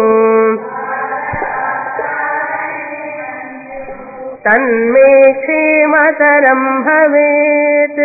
తన్మే క్షేమతరం భవేత్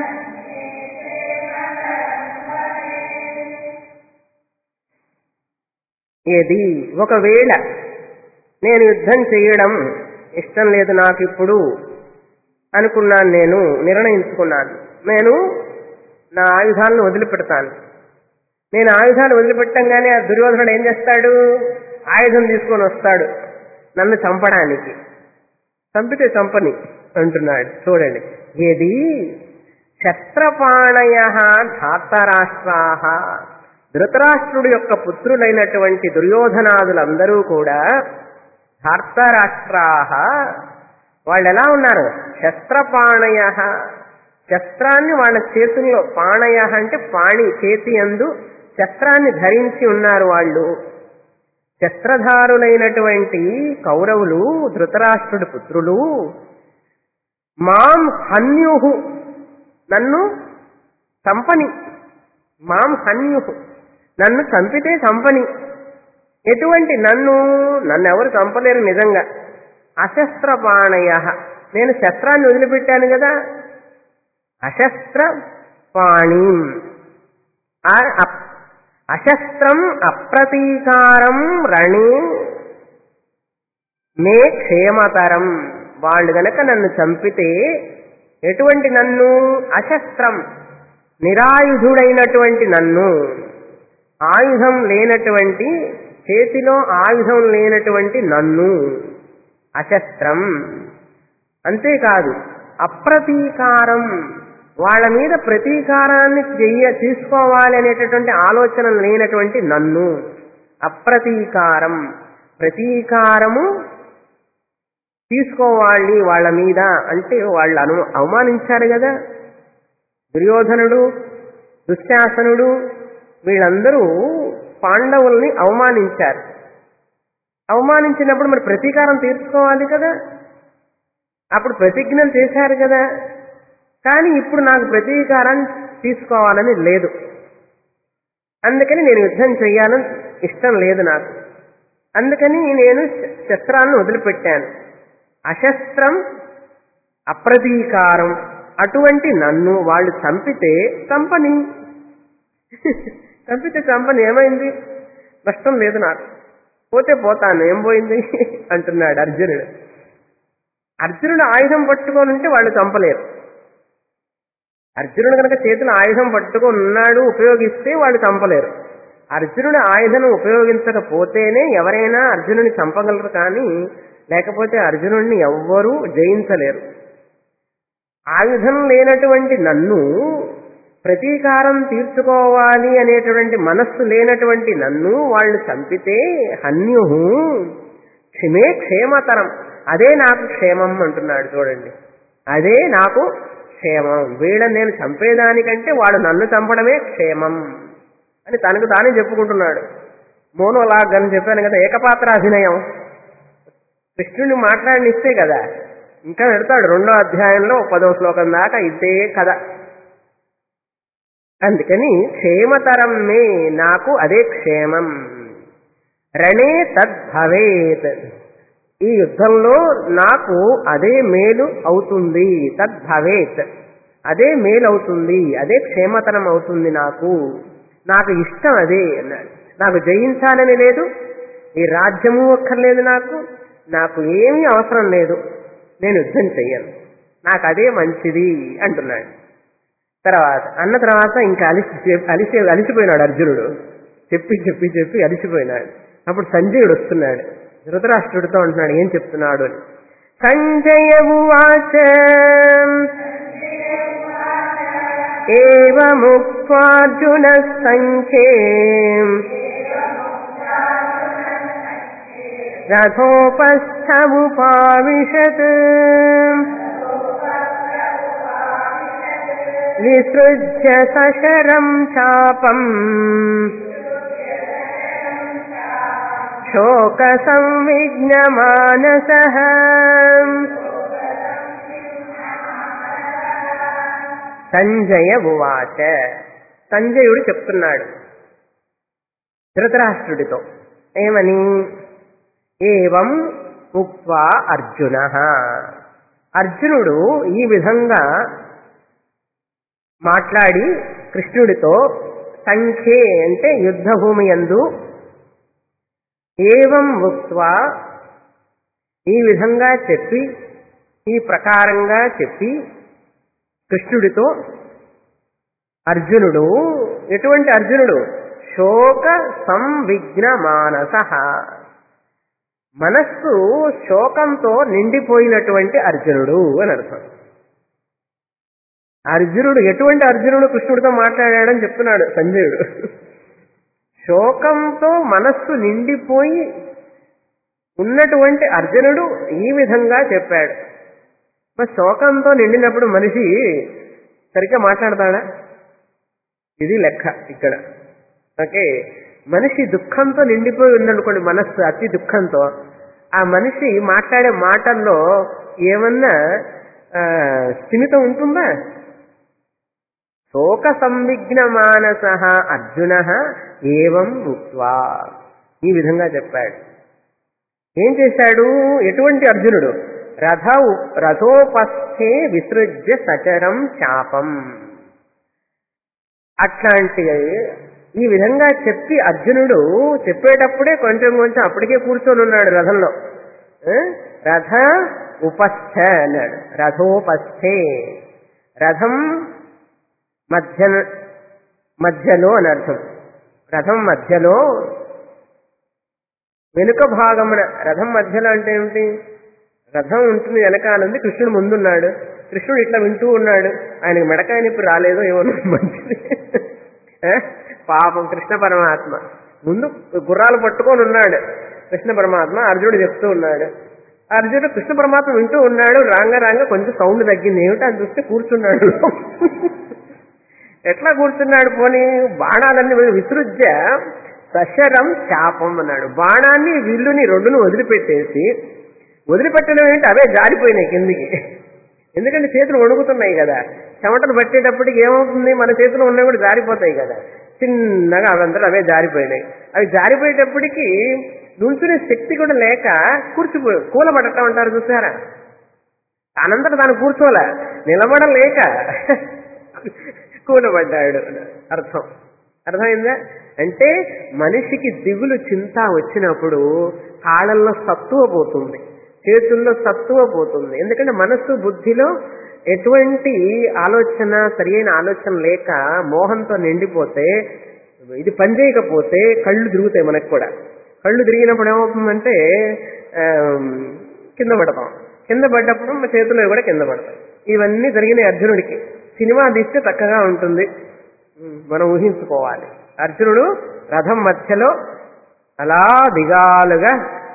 ఏది ఒకవేళ నేను యుద్ధం చేయడం ఇష్టం లేదు నాకు ఇప్పుడు అనుకున్నాను నేను నిర్ణయించుకున్నాను నేను నా ఆయుధాలను వదిలిపెడతాను నేను ఆయుధాలు వదిలిపెట్టంగానే ఆ దుర్యోధనుడు ఏం చేస్తాడు ఆయుధం తీసుకొని వస్తాడు నన్ను చంపడానికి చంపితే చంపని అంటున్నాడు చూడండి ఏది శస్త్రపాణయ ధాతరాష్ట్రాహ ధృతరాష్ట్రుడు యొక్క పుత్రులైనటువంటి దుర్యోధనాదులందరూ కూడా ధార్తరాష్ట్రాహ వాళ్ళు ఎలా ఉన్నారు శస్త్రపాణయ శస్త్రాన్ని వాళ్ళ చేతుల్లో పాణయ అంటే పాణి చేతి అందు శస్త్రాన్ని ధరించి ఉన్నారు వాళ్ళు శస్త్రధారులైనటువంటి కౌరవులు ధృతరాష్ట్రుడి పుత్రులు మాం హన్యుహు నన్ను చంపని మాం హన్యుహు నన్ను చంపితే చంపని ఎటువంటి నన్ను నన్ను ఎవరు చంపలేరు నిజంగా అశస్త్రపాణయ నేను శస్త్రాన్ని వదిలిపెట్టాను కదా అశస్త్ర పాణి ఆ- అప్- అశస్త్రం అప్రతీకారం రణి మే క్షేమతరం వాళ్ళు గనక నన్ను చంపితే ఎటువంటి నన్ను అశస్త్రం నిరాయుధుడైనటువంటి నన్ను ఆయుధం లేనటువంటి చేతిలో ఆయుధం లేనటువంటి నన్ను అశస్త్రం అంతేకాదు అప్రతీకారం వాళ్ళ మీద ప్రతీకారాన్ని చెయ్య తీసుకోవాలి అనేటటువంటి ఆలోచన లేనటువంటి నన్ను అప్రతీకారం ప్రతీకారము తీసుకోవాలి వాళ్ళ మీద అంటే వాళ్ళు అను అవమానించారు కదా దుర్యోధనుడు దుశ్శాసనుడు వీళ్ళందరూ పాండవుల్ని అవమానించారు అవమానించినప్పుడు మరి ప్రతీకారం తీర్చుకోవాలి కదా అప్పుడు ప్రతిజ్ఞలు చేశారు కదా కానీ ఇప్పుడు నాకు ప్రతీకారం తీసుకోవాలని లేదు అందుకని నేను యుద్ధం చెయ్యాలని ఇష్టం లేదు నాకు అందుకని నేను శస్త్రాలను వదిలిపెట్టాను అశస్త్రం అప్రతీకారం అటువంటి నన్ను వాళ్ళు చంపితే చంపని చంపితే చంపని ఏమైంది నష్టం లేదు నాకు పోతే పోతాను ఏం పోయింది అంటున్నాడు అర్జునుడు అర్జునుడు ఆయుధం పట్టుకొని ఉంటే వాళ్ళు చంపలేరు అర్జునుడు కనుక చేతిలో ఆయుధం పట్టుకొని ఉన్నాడు ఉపయోగిస్తే వాళ్ళు చంపలేరు అర్జునుడు ఆయుధం ఉపయోగించకపోతేనే ఎవరైనా అర్జునుని చంపగలరు కానీ లేకపోతే అర్జునుడిని ఎవ్వరూ జయించలేరు ఆయుధం లేనటువంటి నన్ను ప్రతీకారం తీర్చుకోవాలి అనేటువంటి మనస్సు లేనటువంటి నన్ను వాళ్ళు చంపితే హన్యు క్షమే క్షేమతరం అదే నాకు క్షేమం అంటున్నాడు చూడండి అదే నాకు క్షేమం వీళ్ళని నేను చంపేదానికంటే వాడు నన్ను చంపడమే క్షేమం అని తనకు తానే చెప్పుకుంటున్నాడు మోనోలాగ్ అని చెప్పాను కదా ఏకపాత్ర అభినయం కృష్ణుని మాట్లాడినిస్తే కదా ఇంకా పెడతాడు రెండో అధ్యాయంలో పదో శ్లోకం దాకా ఇదే కథ అందుకని క్షేమతరం మే నాకు అదే క్షేమం రణే తద్భవేత్ ఈ యుద్ధంలో నాకు అదే మేలు అవుతుంది తద్భవేత్ అదే మేలు అవుతుంది అదే క్షేమతరం అవుతుంది నాకు నాకు ఇష్టం అదే అన్నాడు నాకు జయించాలని లేదు ఈ రాజ్యము అక్కర్లేదు నాకు నాకు ఏమీ అవసరం లేదు నేను యుద్ధం చెయ్యను నాకు అదే మంచిది అంటున్నాడు తర్వాత అన్న తర్వాత ఇంకా అలిసి అలిసి అలిసిపోయినాడు అర్జునుడు చెప్పి చెప్పి చెప్పి అలిసిపోయినాడు అప్పుడు సంజయుడు వస్తున్నాడు ధృతరాష్ట్రుడితో అంటున్నాడు ఏం చెప్తున్నాడు అని సంజయ ఉవాచ ఏముక్వార్జున సంఖ్యే రథోపస్థముపావిశత్ విసృజ్య సశరం చాపం శోక సంవిఘ్నమానస సంజయ ఉవాచ సంజయుడు చెప్తున్నాడు ధృతరాష్ట్రుడితో ఏమని ఏవం ఉక్వా అర్జున అర్జునుడు ఈ విధంగా మాట్లాడి కృష్ణుడితో సంఖ్యే అంటే యుద్ధభూమి యందు ఏవం ఉక్వా ఈ విధంగా చెప్పి ఈ ప్రకారంగా చెప్పి కృష్ణుడితో అర్జునుడు ఎటువంటి అర్జునుడు శోక సంవిఘ్న మానస మనస్సు శోకంతో నిండిపోయినటువంటి అర్జునుడు అని అర్థం అర్జునుడు ఎటువంటి అర్జునుడు కృష్ణుడితో మాట్లాడాడని చెప్తున్నాడు సంజయుడు శోకంతో మనస్సు నిండిపోయి ఉన్నటువంటి అర్జునుడు ఈ విధంగా చెప్పాడు మరి శోకంతో నిండినప్పుడు మనిషి సరిగ్గా మాట్లాడతాడా ఇది లెక్క ఇక్కడ ఓకే మనిషి దుఃఖంతో నిండిపోయి ఉందనుకోండి మనస్సు అతి దుఃఖంతో ఆ మనిషి మాట్లాడే మాటల్లో ఏమన్నా స్థిమితం ఉంటుందా శోక సంవిఘ్న మానస అర్జున ఏవం ఉక్వా ఈ విధంగా చెప్పాడు ఏం చేశాడు ఎటువంటి అర్జునుడు రథ రథోపస్థే విసృజ్య సచరం చాపం అట్లాంటి ఈ విధంగా చెప్పి అర్జునుడు చెప్పేటప్పుడే కొంచెం కొంచెం అప్పటికే కూర్చొని ఉన్నాడు రథంలో రథ ఉపస్థ అన్నాడు రథోపస్థే రథం మధ్య మధ్యలో అని అర్థం రథం మధ్యలో వెనుక భాగమున రథం మధ్యలో అంటే ఏమిటి రథం ఉంటుంది వెనకాలంది కృష్ణుడు ముందున్నాడు కృష్ణుడు ఇట్లా వింటూ ఉన్నాడు ఆయనకి మెడకాయ నొప్పి రాలేదో ఏమో మంచిది ఆ? పాపం కృష్ణ పరమాత్మ ముందు గుర్రాలు పట్టుకొని ఉన్నాడు కృష్ణ పరమాత్మ అర్జునుడు చెప్తూ ఉన్నాడు అర్జునుడు కృష్ణ పరమాత్మ వింటూ ఉన్నాడు రాంగ రాంగ కొంచెం సౌండ్ తగ్గింది ఏమిటి అని చూస్తే కూర్చున్నాడు ఎట్లా కూర్చున్నాడు పోనీ బాణాలన్నీ విసృజ్య సశరం శాపం అన్నాడు బాణాన్ని విల్లుని రెండును వదిలిపెట్టేసి వదిలిపెట్టడం ఏంటి అవే జారిపోయినాయి కిందికి ఎందుకంటే చేతులు వణుకుతున్నాయి కదా చెమటలు పట్టేటప్పటికి ఏమవుతుంది మన చేతులు ఉన్నవి కూడా జారిపోతాయి కదా చిన్నగా అవంతా అవే జారిపోయినాయి అవి జారిపోయేటప్పటికి నుంచునే శక్తి కూడా లేక కూర్చుపోయి కూలబడటం అంటారు చూసారా అనంతట తాను కూర్చోలే నిలబడలేక కూలబడ్డాడు అర్థం అర్థమైందా అంటే మనిషికి దిగులు చింత వచ్చినప్పుడు కాళ్ళల్లో సత్తువ పోతుంది చేతుల్లో సత్తువ పోతుంది ఎందుకంటే మనస్సు బుద్ధిలో ఎటువంటి ఆలోచన సరియైన ఆలోచన లేక మోహంతో నిండిపోతే ఇది పనిచేయకపోతే కళ్ళు తిరుగుతాయి మనకు కూడా కళ్ళు తిరిగినప్పుడు ఏమవుతుందంటే ఆ, కింద పడతాం కింద పడ్డప్పుడు మా చేతుల్లో కూడా కింద పడతాయి ఇవన్నీ జరిగినాయి అర్జునుడికి సినిమా తీస్తే చక్కగా ఉంటుంది ఉమ్, మనం ఊహించుకోవాలి అర్జునుడు రథం మధ్యలో అలా దిగాలుగా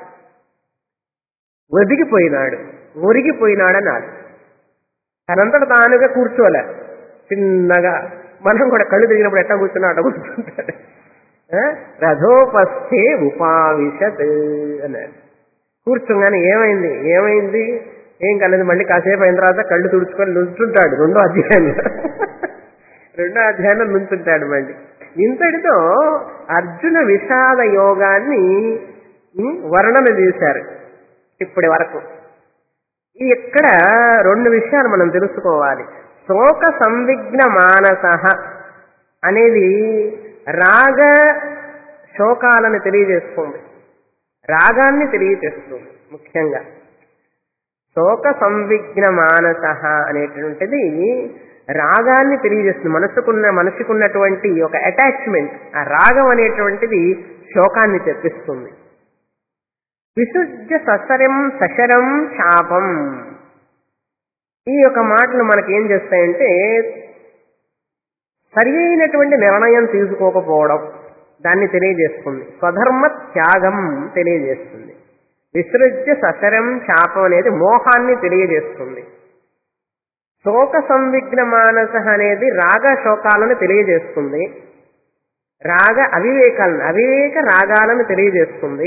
ఒదిగిపోయినాడు ఒరిగిపోయినాడని అది తనంతట తానుగా కూర్చోలే చిన్నగా మనం కూడా కళ్ళు తిరిగినప్పుడు ఎట్లా కూర్చున్నా అట్లా కూర్చుంటాడు ఆ? రథోపస్థే ఉపావిశత్ అన్నాడు కూర్చోగానే ఏమైంది ఏమైంది ఏం కలదు మళ్ళీ కాసేపు అయిన తర్వాత కళ్ళు తుడుచుకొని నుంచుంటాడు రెండో అధ్యాయంలో రెండో అధ్యాయంలో నుంచుంటాడు మళ్ళీ ఇంతటితో అర్జున విషాద యోగాన్ని ఉమ్, వర్ణన చేశారు ఇప్పటి వరకు ఈ ఇక్కడ రెండు విషయాలు మనం తెలుసుకోవాలి శోక సంవిఘ్న మానస అనేది రాగ శోకాలను తెలియజేస్తుంది రాగాన్ని తెలియజేస్తుంది ముఖ్యంగా శోక సంవిఘ్న మానస అనేటువంటిది రాగాన్ని తెలియజేస్తుంది మనసుకున్న మనసుకున్నటువంటి ఒక అటాచ్మెంట్ ఆ రాగం అనేటువంటిది శోకాన్ని తెప్పిస్తుంది విశుద్ధ ససరం సశరం శాపం ఈ యొక్క మాటలు మనకేం చేస్తాయంటే సరి అయినటువంటి నిర్ణయం తీసుకోకపోవడం దాన్ని తెలియజేస్తుంది స్వధర్మ త్యాగం తెలియజేస్తుంది విసృజ్య సశరం శాపం అనేది మోహాన్ని తెలియజేస్తుంది శోక సంవిఘ్న మానస అనేది రాగ శోకాలను తెలియజేస్తుంది రాగ అవివేకాలను అవివేక రాగాలను తెలియజేస్తుంది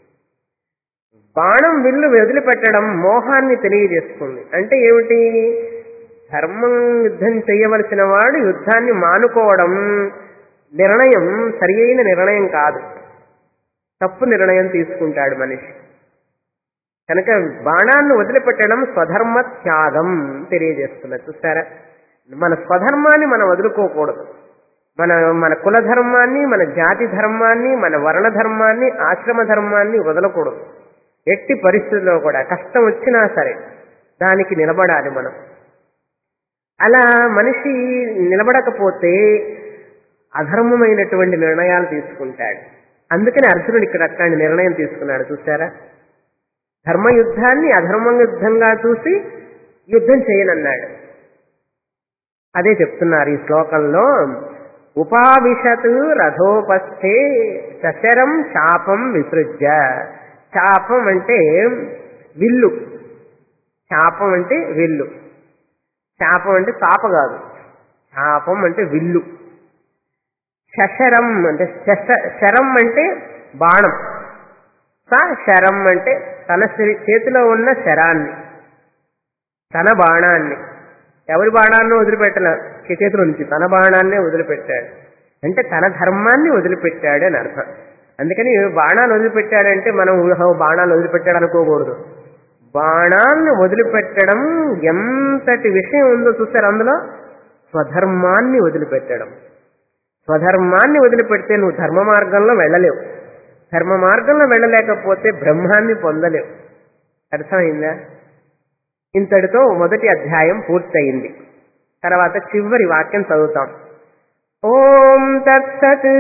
బాణం విల్లు వదిలిపెట్టడం మోహాన్ని తెలియజేస్తుంది అంటే ఏమిటి ధర్మం యుద్ధం చేయవలసిన వాడు యుద్ధాన్ని మానుకోవడం నిర్ణయం సరి అయిన నిర్ణయం కాదు తప్పు నిర్ణయం తీసుకుంటాడు మనిషి కనుక బాణాన్ని వదిలిపెట్టడం స్వధర్మ త్యాగం తెలియజేస్తున్నది చూస్తారా మన స్వధర్మాన్ని మనం వదులుకోకూడదు మన మన కుల ధర్మాన్ని మన జాతి ధర్మాన్ని మన వర్ణ ధర్మాన్ని ఆశ్రమ ధర్మాన్ని వదలకూడదు ఎట్టి పరిస్థితుల్లో కూడా కష్టం వచ్చినా సరే దానికి నిలబడాలి మనం అలా మనిషి నిలబడకపోతే అధర్మమైనటువంటి నిర్ణయాలు తీసుకుంటాడు అందుకని అర్జునుడు ఇక్కడ అట్లాంటి నిర్ణయం తీసుకున్నాడు చూసారా ధర్మ యుద్ధాన్ని అధర్మ యుద్ధంగా చూసి యుద్ధం చేయనన్నాడు అదే చెప్తున్నారు ఈ శ్లోకంలో ఉపావిశత్ రథోపస్థే సశరం శాపం విసృజ్య శాపం అంటే విల్లు శాపం అంటే విల్లు శాపం అంటే చాప కాదు శాపం అంటే విల్లు శశరం అంటే శశ- శరం అంటే బాణం స శరం అంటే తన శరి- చేతిలో ఉన్న శరాన్ని తన బాణాన్ని ఎవరి బాణాన్ని వదిలిపెట్టలే చేతిలో నుంచి తన బాణాన్నే వదిలిపెట్టాడు అంటే తన ధర్మాన్ని వదిలిపెట్టాడు అని అర్థం అందుకని బాణాలు వదిలిపెట్టాడంటే మనం ఊహ బాణాలు వదిలిపెట్టాడు అనుకోకూడదు బాణాలను వదిలిపెట్టడం ఎంతటి విషయం ఉందో చూస్తారు అందులో స్వధర్మాన్ని వదిలిపెట్టడం స్వధర్మాన్ని వదిలిపెడితే నువ్వు ధర్మ మార్గంలో వెళ్ళలేవు ధర్మ మార్గంలో వెళ్ళలేకపోతే బ్రహ్మాన్ని పొందలేవు అర్థమైందా ఇంతటితో మొదటి అధ్యాయం పూర్తయింది తర్వాత చివరి వాక్యం చదువుతాం ఓం తత్సత్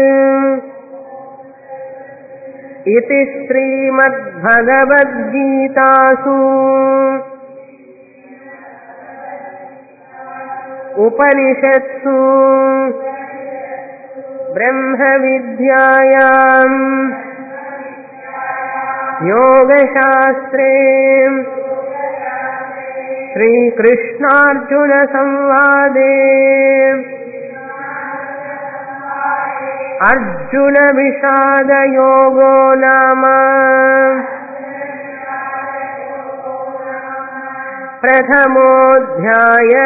ఇది శ్రీమద్భగవద్గీతాసు ఉపనిషత్సు బ్రహ్మ విద్యాయాం యోగశాస్త్రే శ్రీకృష్ణార్జున సంవాదే అర్జున విషాద యోగో నామ ప్రథమోధ్యాయ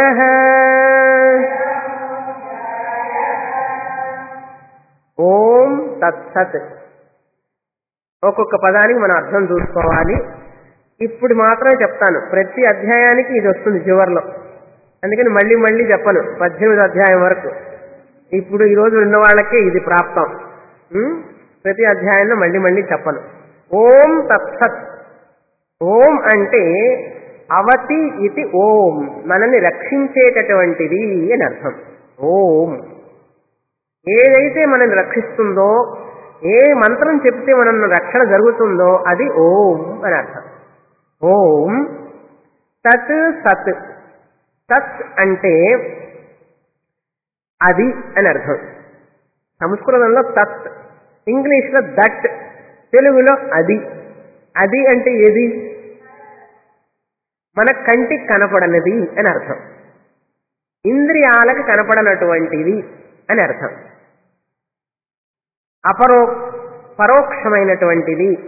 ఓం తత్సత్ ఒక్కొక్క పదానికి మనం అర్థం చూసుకోవాలి ఇప్పుడు మాత్రమే చెప్తాను ప్రతి అధ్యాయానికి ఇది వస్తుంది చివరిలో అందుకని మళ్ళీ మళ్ళీ చెప్పను పద్దెనిమిది అధ్యాయం వరకు ఇప్పుడు ఈ రోజు ఉన్న వాళ్ళకే ఇది ప్రాప్తం ఉం? ప్రతి అధ్యాయంలో మళ్ళీ మళ్ళీ చెప్పను ఓం తత్సత్ ఓం అంటే అవతి ఇది ఓం మనల్ని రక్షించేటటువంటిది అని అర్థం ఓం ఏదైతే మనల్ని రక్షిస్తుందో ఏ మంత్రం చెప్తే మనం రక్షణ జరుగుతుందో అది ఓం అని అర్థం ఓం తత్ సత్ తత్ అంటే అది అని అర్థం సంస్కృతంలో తత్ ఇంగ్లీష్లో దట్ తెలుగులో అది అది అంటే ఏది మన కంటికి కనపడనిది అని అర్థం ఇంద్రియాలకు కనపడనటువంటిది అని అర్థం అపరో పరోక్షమైనటువంటిది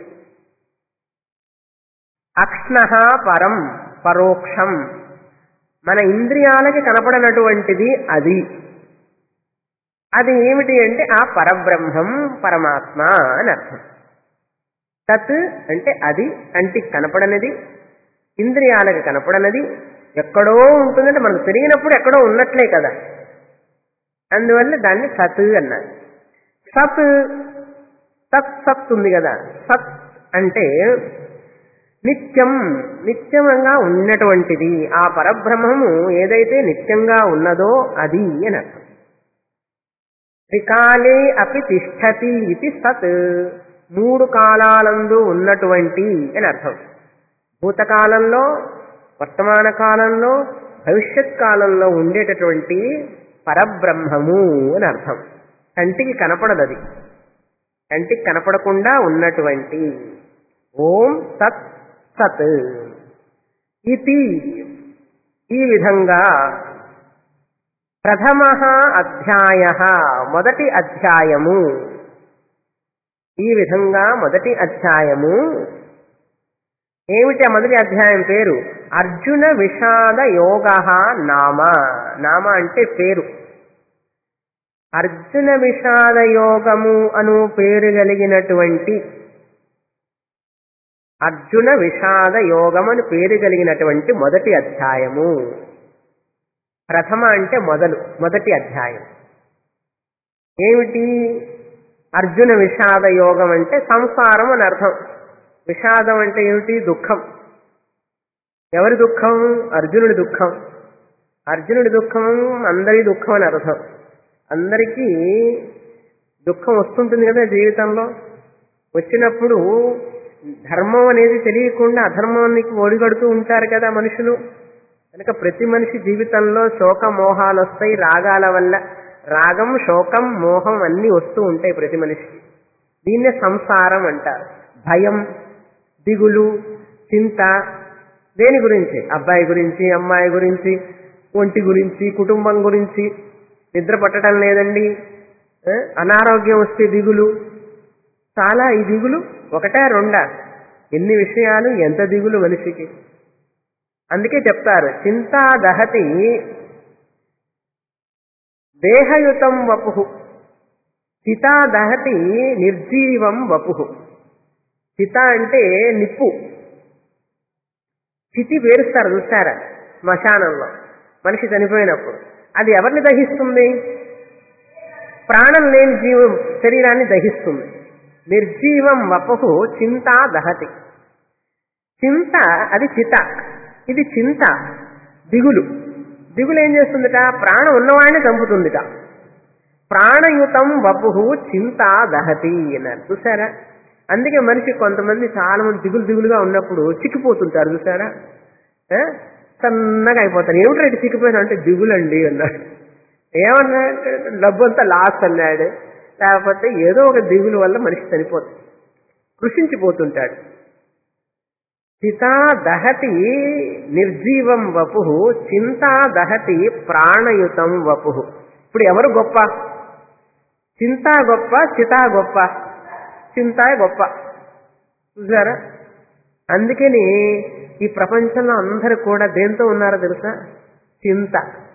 అక్ష్ణ పరం పరోక్షం మన ఇంద్రియాలకి కనపడనటువంటిది అది అది ఏమిటి అంటే ఆ పరబ్రహ్మం పరమాత్మ అని అర్థం తత్ అంటే అది కంటికి కనపడనిది ఇంద్రియాలకు కనపడనది ఎక్కడో ఉంటుందంటే మనకు తెలియనప్పుడు ఎక్కడో ఉన్నట్లే కదా అందువల్ల దాన్ని సత్ అన్నారు సత్ సత్ సత్ ఉంది కదా సత్ అంటే నిత్యం నిత్యంగా ఉన్నటువంటిది ఆ పరబ్రహ్మము ఏదైతే నిత్యంగా ఉన్నదో అది అని అర్థం త్రికాలే అపి తిష్టతి ఇది సత్ మూడు కాలాలందు ఉన్నటువంటి అని అర్థం భూతకాలంలో వర్తమాన కాలంలో భవిష్యత్ కాలంలో ఉండేటటువంటి పరబ్రహ్మము అని అర్థం కంటికి కనపడదు అది కంటికి కనపడకుండా ఉన్నటువంటి ఓం తత్ సత్ ఇది ఈ విధంగా ప్రథమ అధ్యాయ మొదటి అధ్యాయము ఈ విధంగా మొదటి అధ్యాయము ఏమిటి ఆ మొదటి అధ్యాయం పేరు అర్జున విషాద యోగ నామ నామ అంటే పేరు అర్జున విషాద యోగము అను పేరు కలిగినటువంటి అర్జున విషాద యోగం అని పేరు కలిగినటువంటి మొదటి అధ్యాయము ప్రథమ అంటే మొదలు మొదటి అధ్యాయం ఏమిటి అర్జున విషాద యోగం అంటే సంసారం అని అర్థం విషాదం అంటే ఏమిటి దుఃఖం ఎవరి దుఃఖం అర్జునుడి దుఃఖం అర్జునుడి దుఃఖం అందరి దుఃఖం అని అర్థం అందరికీ దుఃఖం వస్తుంటుంది కదా జీవితంలో వచ్చినప్పుడు ధర్మం అనేది తెలియకుండా అధర్మానికి ఒడిగడుతూ ఉంటారు కదా మనుషులు కనుక ప్రతి మనిషి జీవితంలో శోక మోహాలు వస్తాయి రాగాల వల్ల రాగం శోకం మోహం అన్నీ వస్తూ ఉంటాయి ప్రతి మనిషికి దీన్నే సంసారం అంటారు భయం దిగులు చింత దేని గురించి అబ్బాయి గురించి అమ్మాయి గురించి ఒంటి గురించి కుటుంబం గురించి నిద్ర పట్టడం లేదండి ఆ, అనారోగ్యం వస్తే దిగులు చాలా ఈ దిగులు ఒకటా రెండా ఎన్ని విషయాలు ఎంత దిగులు మనిషికి అందుకే చెప్తారు చింతా దహతి దేహయుతం వపు చితా దహతి నిర్జీవం వపు చిత అంటే నిప్పు చితి వేరుస్తారు చూస్తారా శ్మశానంలో మనిషి చనిపోయినప్పుడు అది ఎవరిని దహిస్తుంది ప్రాణం లేని జీవం శరీరాన్ని దహిస్తుంది నిర్జీవం వపహు చింతా దహతి చింత అది చిత ఇది చింత దిగులు దిగులు ఏం చేస్తుందిట ప్రాణం ఉన్నవాడిని చంపుతుందిట ప్రాణయుతం వపుహు చింత దహతి అన్నారు చూసారా అందుకే మనిషి కొంతమంది చాలా మంది దిగులు దిగులుగా ఉన్నప్పుడు చిక్కిపోతుంటారు చూసారా ఆ? సన్నగా అయిపోతారు ఏమిటో ఇటు చిక్కిపోయినా అంటే దిగులండి అన్నాడు ఏమన్నా డబ్బు అంతా లాస్ అన్నాడు లేకపోతే ఏదో ఒక దిగులు వల్ల మనిషి చనిపోతుంది కృషించిపోతుంటాడు చితా దహతి నిర్జీవం వపు చింతా దహతి ప్రాణయుతం వపు ఇప్పుడు ఎవరు గొప్ప చింతా గొప్ప చితా గొప్ప చింతా గొప్ప చూసారా అందుకని ఈ ప్రపంచంలో అందరూ కూడా దేంతో ఉన్నారో తెలుసా చింత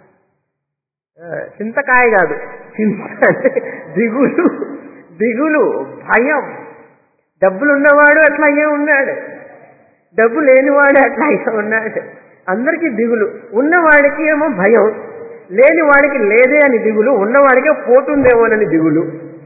ఆ, చింతకాయ కాదు చింత అంటే దిగులు దిగులు భయం డబ్బులు ఉన్నవాడు అట్లా అయ్యే ఉన్నాడు డబ్బు లేనివాడు అట్లా అయ్యే ఉన్నాడు అందరికీ దిగులు ఉన్నవాడికి ఏమో భయం లేని వాడికి లేదే అని దిగులు ఉన్నవాడికే పోతుందేమోనని దిగులు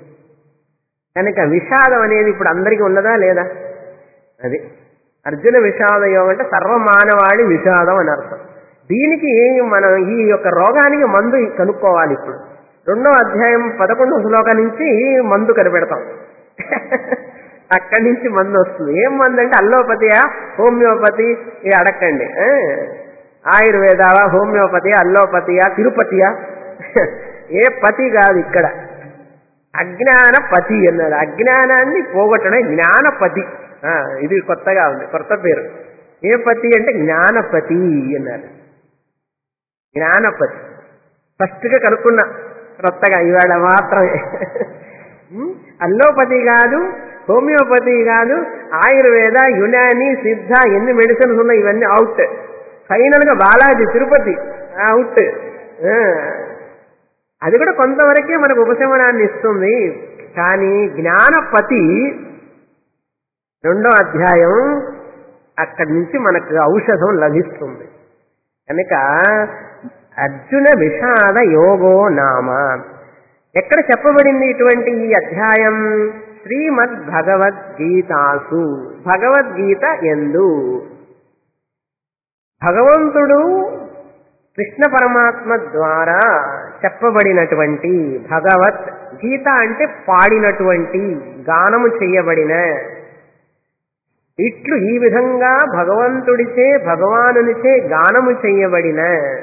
కనుక విషాదం అనేది ఇప్పుడు అందరికీ ఉన్నదా లేదా అది అర్జున విషాద యోగం అంటే సర్వమానవాళి విషాదం అని అర్థం దీనికి మనం ఈ యొక్క రోగానికి మందు కనుక్కోవాలి ఇప్పుడు రెండో అధ్యాయం పదకొండవ శ్లోకం నుంచి మందు కనిపెడతాం అక్కడి నుంచి మందు వస్తుంది ఏం మందు అంటే అల్లోపతియా హోమియోపతి ఇవి అడగండి ఆ? ఆయుర్వేదావా హోమియోపతియా అల్లోపతియా తిరుపతియా ఏ పతి కాదు ఇక్కడ అజ్ఞాన పతి అన్నాడు అజ్ఞానాన్ని పోగొట్టడం జ్ఞానపతి ఆ, ఇది కొత్తగా ఉంది కొత్త పేరు ఏ పతి అంటే జ్ఞానపతి అన్నారు జ్ఞానపతి ఫస్ట్గా కనుక్కున్నా కొత్తగా ఇవాళ మాత్రమే ఉమ్, అల్లోపతి కాదు హోమియోపతి కాదు ఆయుర్వేద యునాని సిద్ధ ఎన్ని మెడిసిన్స్ ఉన్నాయి ఇవన్నీ అవుట్ ఫైనల్ గా బాలాజీ తిరుపతి అవుట్ ఆ, అది కూడా కొంతవరకే మనకు ఉపశమనాన్ని ఇస్తుంది కానీ జ్ఞానపతి రెండో అధ్యాయం అక్కడి నుంచి మనకు ఔషధం లభిస్తుంది కనుక అర్జున విషాద యోగో నామ ఎక్కడ చెప్పబడింది ఇటువంటి ఈ అధ్యాయం శ్రీమద్ భగవద్గీతాసు భగవద్గీత ఎందు భగవంతుడు కృష్ణ పరమాత్మ ద్వారా చెప్పబడినటువంటి భగవత్ గీత అంటే పాడినటువంటి గానము చెయ్యబడిన ఇట్లు ఈ విధంగా భగవంతుడిచే భగవానునిచే గానము చెయ్యబడిన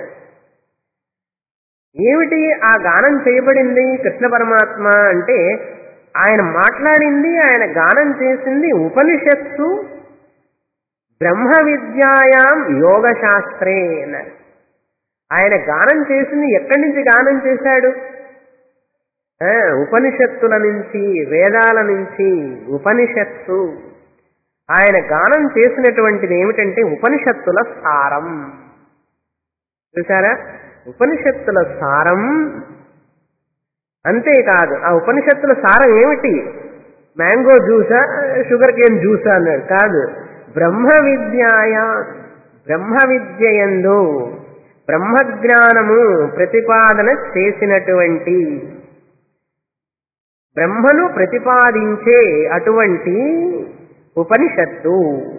ఏమిటి ఆ గానం చేయబడింది కృష్ణ పరమాత్మ అంటే ఆయన మాట్లాడింది ఆయన గానం చేసింది ఉపనిషత్తు బ్రహ్మ విద్యాయాం యోగ శాస్త్రే అన్నారు ఆయన గానం చేసింది ఎక్కడి నుంచి గానం చేశాడు ఆ, ఉపనిషత్తుల నుంచి వేదాల నుంచి ఉపనిషత్తు ఆయన గానం చేసినటువంటిది ఏమిటంటే ఉపనిషత్తుల సారం చూసారా ఉపనిషత్తుల సారం అంతేకాదు ఆ ఉపనిషత్తుల సారం ఏమిటి మ్యాంగో జ్యూసా షుగర్ కేన్ జ్యూసా అన్నాడు కాదు బ్రహ్మ విద్యాయ బ్రహ్మ విద్యయందు బ్రహ్మజ్ఞానము ప్రతిపాదన చేసినటువంటి బ్రహ్మను ప్రతిపాదించే అటువంటి ఉపనిషత్తు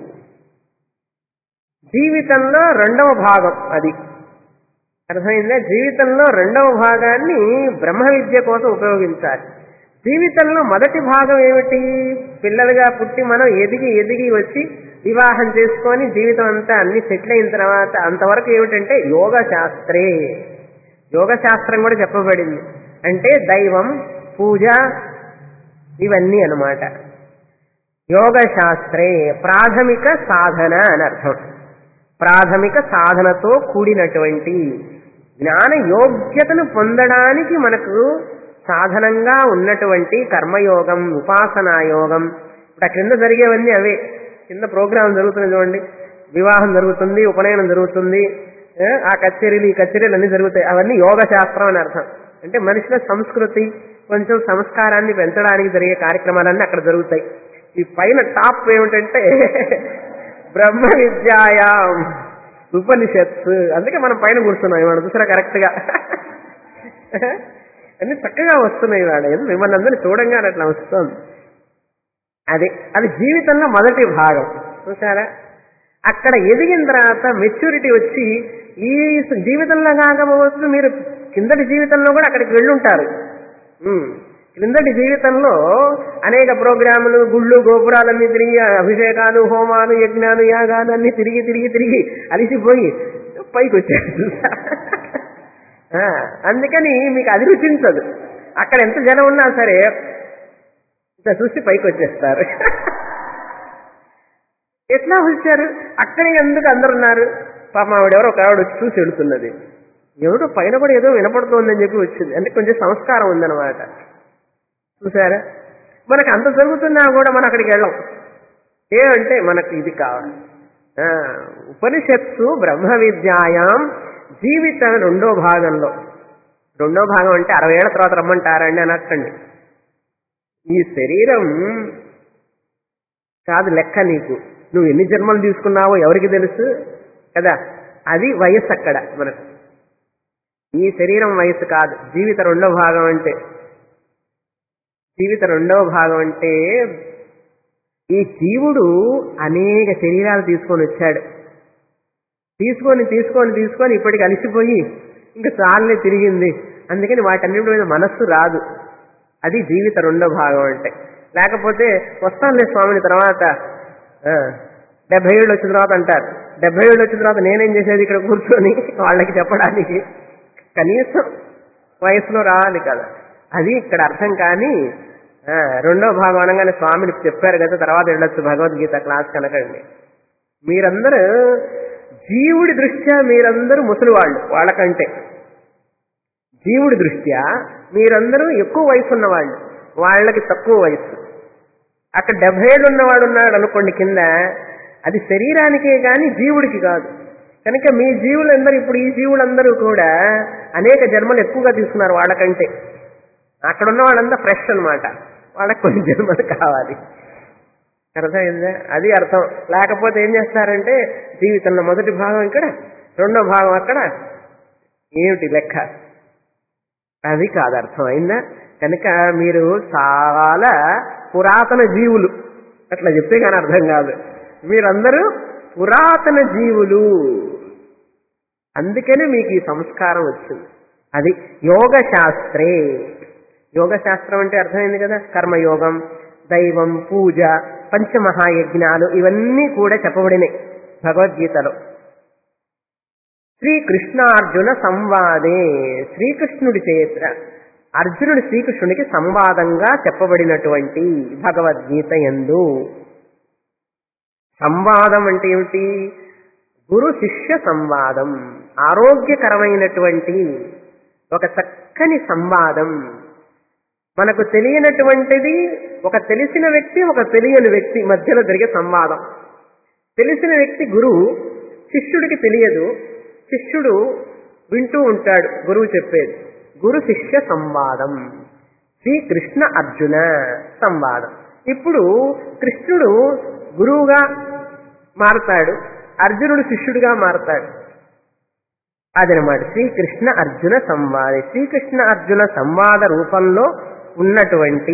జీవితంలో రెండవ భాగం అది అర్థమైందా జీవితంలో రెండవ భాగాన్ని బ్రహ్మ విద్య కోసం ఉపయోగించాలి జీవితంలో మొదటి భాగం ఏమిటి పిల్లలుగా పుట్టి మనం ఎదిగి ఎదిగి వచ్చి వివాహం చేసుకొని జీవితం అంతా అన్ని సెటిల్ అయిన తర్వాత అంతవరకు ఏమిటంటే యోగ శాస్త్రే యోగ శాస్త్రం కూడా చెప్పబడింది అంటే దైవం పూజ ఇవన్నీ అన్నమాట యోగ శాస్త్రే ప్రాథమిక సాధన అని అర్థం ప్రాథమిక సాధనతో కూడినటువంటి జ్ఞాన యోగ్యతను పొందడానికి మనకు సాధనంగా ఉన్నటువంటి కర్మయోగం ఉపాసనా యోగం ఇప్పుడు ఆ కింద జరిగేవన్నీ అవే కింద ప్రోగ్రాం జరుగుతుంది చూడండి వివాహం జరుగుతుంది ఉపనయనం జరుగుతుంది ఏ, ఆ కచేరీలు ఈ కచేరీలు అన్ని జరుగుతాయి అవన్నీ యోగ శాస్త్రం అని అర్థం అంటే మనిషిలో సంస్కృతి కొంచెం సంస్కారాన్ని పెంచడానికి జరిగే కార్యక్రమాలన్నీ అక్కడ జరుగుతాయి ఈ పైన టాప్ ఏమిటంటే బ్రహ్మ విద్యాయాం ఉపనిషత్తు అందుకే మనం పైన కూర్చున్నాం ఇవాళ చూసారా కరెక్ట్ గా అన్ని చక్కగా వస్తున్నాయి ఇవాళ ఏదో మిమ్మల్ని అందరినీ చూడంగానే అట్లా వస్తుంది అది అది జీవితంలో మొదటి భాగం చూసారా అక్కడ ఎదిగిన తర్వాత మెచ్యూరిటీ వచ్చి ఈ జీవితంలో కాకపోవచ్చు మీరు కిందటి జీవితంలో కూడా అక్కడికి వెళ్ళుంటారు ఉమ్. క్రిందటి జీవితంలో అనేక ప్రోగ్రాములు గుళ్ళు గోపురాలన్నీ తిరిగి అభిషేకాలు హోమాలు యజ్ఞాలు యాగాలు అన్ని తిరిగి తిరిగి తిరిగి అలిసిపోయి పైకి వచ్చారు ఆ, అందుకని మీకు అది రుచించదు అక్కడ ఎంత జనం ఉన్నా సరే ఇంత చూసి పైకి వచ్చేస్తారు ఎట్లా వచ్చారు అక్కడే ఎందుకు అందరు ఉన్నారు పాపం ఆవిడెవరో ఒక ఆవిడ వచ్చి చూసి వెళుతున్నది ఎవడో పైన కూడా ఏదో వినపడుతోందని చెప్పి వచ్చింది అంటే కొంచెం సంస్కారం ఉందన్నమాట చూసారా మనకు అంత జరుగుతున్నా కూడా మనం అక్కడికి వెళ్ళం ఏమంటే మనకు ఇది కావాలి ఆ, ఉపనిషత్తు బ్రహ్మ విద్యాయాం జీవిత రెండో భాగంలో రెండో భాగం అంటే అరవై ఏళ్ల తర్వాత రమ్మంటారండి అనక్కండి ఈ శరీరం కాదు లెక్క నీకు నువ్వు ఎన్ని జన్మలు తీసుకున్నావో ఎవరికి తెలుసు కదా అది వయస్సు అక్కడ మనకు ఈ శరీరం వయస్సు కాదు జీవిత రెండో భాగం అంటే జీవిత రెండవ భాగం అంటే ఈ జీవుడు అనేక శరీరాలు తీసుకొని వచ్చాడు తీసుకొని తీసుకొని తీసుకొని ఇప్పటికి అలసిపోయి ఇంకా చాలనే తిరిగింది అందుకని వాటన్నిటి మీద మనస్సు రాదు అది జీవిత రెండో భాగం అంటే లేకపోతే వస్తానులే స్వామిని తర్వాత ఆ, డెబ్బై ఏళ్ళు వచ్చిన తర్వాత అంటారు డెబ్బై ఏళ్ళు వచ్చిన తర్వాత నేనేం చేసేది ఇక్కడ కూర్చొని వాళ్ళకి చెప్పడానికి కనీసం వయసులో రావాలి కదా అది ఇక్కడ అర్థం కానీ ఆ, రెండో భాగం అనగానే స్వామిని చెప్పారు కదా తర్వాత వెళ్ళొచ్చు భగవద్గీత క్లాస్ కనకండి మీరందరూ జీవుడి దృష్ట్యా మీరందరూ ముసలి వాళ్ళు వాళ్ళకంటే జీవుడి దృష్ట్యా మీరందరూ ఎక్కువ వయసు ఉన్నవాళ్ళు వాళ్ళకి తక్కువ వయసు అక్కడ డెబ్బై ఏళ్ళు ఉన్నవాడు ఉన్నాడు అనుకోండి కింద అది శరీరానికే కానీ జీవుడికి కాదు కనుక మీ జీవులందరూ ఇప్పుడు ఈ జీవులందరూ కూడా అనేక జన్మలు ఎక్కువగా తీసుకున్నారు వాళ్ళకంటే అక్కడ ఉన్న వాళ్ళంతా ఫ్రెష్ అన్నమాట వాళ్ళకి కొన్ని జన్మలు కావాలి అర్థమైందా అది అర్థం లేకపోతే ఏం చేస్తారంటే జీవితంలో మొదటి భాగం ఇక్కడ రెండో భాగం అక్కడ ఏమిటి లెక్క అది కాదు అర్థమైందా కనుక మీరు చాలా పురాతన జీవులు అట్లా చెప్తే కానీ అర్థం కాదు మీరందరూ పురాతన జీవులు అందుకనే మీకు ఈ సంస్కారం వచ్చింది అది యోగ శాస్త్రే యోగ శాస్త్రం అంటే అర్థమైంది కదా కర్మయోగం దైవం పూజ పంచమహాయజ్ఞాలు ఇవన్నీ కూడా చెప్పబడినాయి భగవద్గీతలో శ్రీకృష్ణార్జున సంవాదే శ్రీకృష్ణుడి చేత అర్జునుడి శ్రీకృష్ణుడికి సంవాదంగా చెప్పబడినటువంటి భగవద్గీత ఎందు సంవాదం అంటే ఏమిటి గురు శిష్య సంవాదం ఆరోగ్యకరమైనటువంటి ఒక చక్కని సంవాదం మనకు తెలియనటువంటిది ఒక తెలిసిన వ్యక్తి ఒక తెలియని వ్యక్తి మధ్యలో జరిగే సంవాదం తెలిసిన వ్యక్తి గురువు శిష్యుడికి తెలియదు శిష్యుడు వింటూ ఉంటాడు గురువు చెప్పేది గురు శిష్య సంవాదం శ్రీకృష్ణ అర్జున సంవాదం ఇప్పుడు కృష్ణుడు గురువుగా మారతాడు అర్జునుడు శిష్యుడిగా మారతాడు అదనమాట శ్రీకృష్ణ అర్జున సంవాది శ్రీకృష్ణ అర్జున సంవాద రూపంలో ఉన్నటువంటి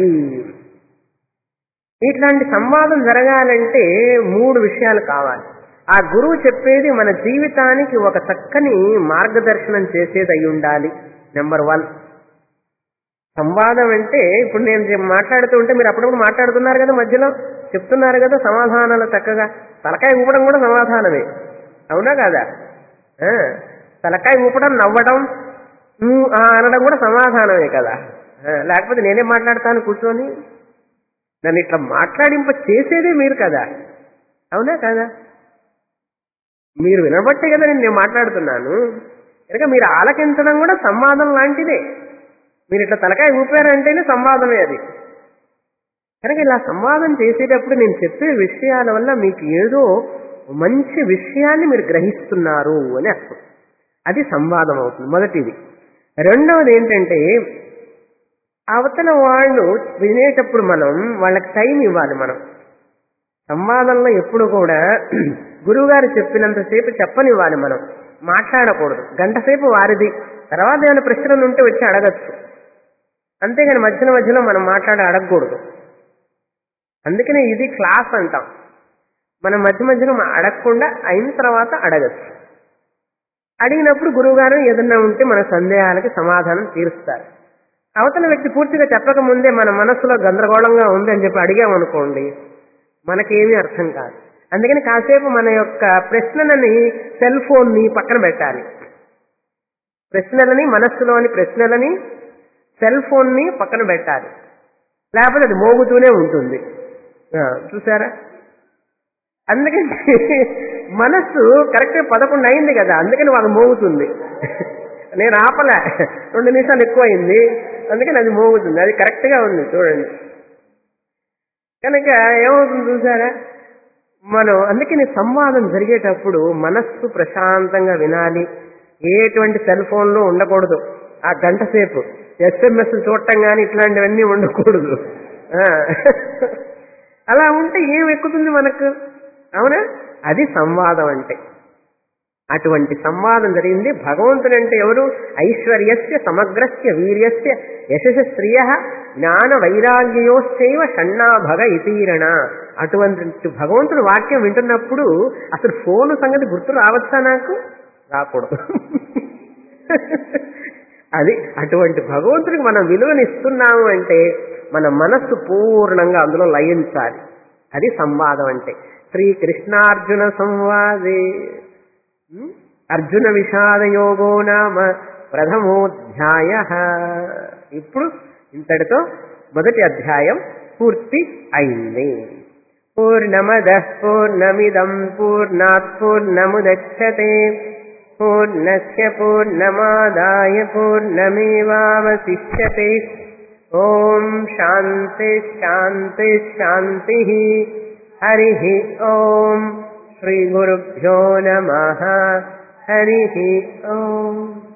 ఇట్లాంటి సంవాదం జరగాలంటే మూడు విషయాలు కావాలి ఆ గురువు చెప్పేది మన జీవితానికి ఒక చక్కని మార్గదర్శనం చేసేది అయి ఉండాలి నెంబర్ వన్ సంవాదం అంటే ఇప్పుడు నేను చె- మాట్లాడుతూ ఉంటే మీరు అప్పుడప్పుడు మాట్లాడుతున్నారు కదా మధ్యలో చెప్తున్నారు కదా సమాధానాలు చక్కగా తలకాయ ఊపడం కూడా సమాధానమే అవునా కాదా ఆ, తలకాయ ఊపడం నవ్వడం ఊ, ఆ అనడం కూడా సమాధానమే కదా ఆ, లేకపోతే నేనే మాట్లాడతాను కూర్చొని నన్ను ఇట్లా మాట్లాడింప చేసేదే మీరు కదా అవునా కదా మీరు వినబట్టే కదా నేను నేను మాట్లాడుతున్నాను కనుక మీరు ఆలకించడం కూడా సంవాదం లాంటిదే మీరు ఇట్లా తలకాయ ఊపారంటేనే సంవాదమే అది కనుక ఇలా సంవాదం చేసేటప్పుడు నేను చెప్పే విషయాల వల్ల మీకు ఏదో మంచి విషయాన్ని మీరు గ్రహిస్తున్నారు అని అర్థం అది సంవాదం అవుతుంది మొదటిది రెండవది ఏంటంటే అవతల వాళ్ళు వినేటప్పుడు మనం వాళ్ళకి టైం ఇవ్వాలి మనం సంవాదంలో ఎప్పుడు కూడా గురువుగారు చెప్పినంతసేపు చెప్పనివ్వాలి మనం మాట్లాడకూడదు గంట సేపు వారిది తర్వాత ఏమైనా ప్రశ్నలు ఉంటే వచ్చి అడగచ్చు అంతేగాని మధ్యలో మధ్యలో మనం మాట్లాడి అడగకూడదు అందుకనే ఇది క్లాస్ అంటాం మనం మధ్య మధ్యలో అడగకుండా అయిన తర్వాత అడగచ్చు అడిగినప్పుడు గురువుగారు ఏదన్నా ఉంటే మన సందేహాలకి సమాధానం తీరుస్తారు అవతల వ్యక్తి పూర్తిగా చెప్పక ముందే మన మనసులో గందరగోళంగా ఉంది అని చెప్పి అడిగామనుకోండి మనకేమీ అర్థం కాదు అందుకని కాసేపు మన యొక్క ప్రశ్నలని సెల్ ఫోన్ని పక్కన పెట్టాలి ప్రశ్నలని మనస్సులోని ప్రశ్నలని సెల్ ఫోన్ని పక్కన పెట్టాలి లేకపోతే అది మోగుతూనే ఉంటుంది ఆ, చూసారా అందుకని మనస్సు కరెక్ట్ పదకొండు అయింది కదా అందుకని వాళ్ళు మోగుతుంది నేను ఆపలే రెండు నిమిషాలు ఎక్కువ అయింది అందుకని అది మోగుతుంది అది కరెక్ట్గా ఉంది చూడండి కనుక ఏమవుతుంది చూసారా మనం అందుకని సంవాదం జరిగేటప్పుడు మనస్సు ప్రశాంతంగా వినాలి ఏటువంటి సెల్ ఫోన్లో ఉండకూడదు ఆ గంట సేపు ఎస్ఎంఎస్ చూడటం కానీ ఇట్లాంటివన్నీ ఉండకూడదు ఆ. అలా ఉంటే ఏం ఎక్కుతుంది మనకు అవునా అది సంవాదం అంటే అటువంటి సంవాదం జరిగింది భగవంతుడు అంటే ఎవరు ఐశ్వర్యస్య సమగ్రస్య వీర్యస్య యశస్ శ్రియ జ్ఞాన వైరాగ్యోశ్చైవ షణ్ణాభగ ఇతీరణ అటువంటి భగవంతుడు వాక్యం వింటున్నప్పుడు అసలు ఫోన్ సంగతి గుర్తు రావచ్చా నాకు రాకూడదు అది అటువంటి భగవంతుడికి మనం విలువనిస్తున్నాము అంటే మన మనస్సు పూర్ణంగా అందులో లయించాలి అది సంవాదం అంటే శ్రీకృష్ణార్జున సంవాదే ఉం? అర్జున విషాద యోగో నామ ప్రథమోధ్యాయ ఇప్పుడు ఇంతటితో మొదటి అధ్యాయం పూర్తి అయింది పూర్ణమద పూర్ణమిదం పూర్ణాత్ పూర్ణముదచ్చతే పూర్ణస్య పూర్ణమాదాయ పూర్ణమేవావశిష్యతే ఓం శాంతి శాంతి శాంతి హరి ఓం శ్రీ గురుభ్యో నమ హరి ఓం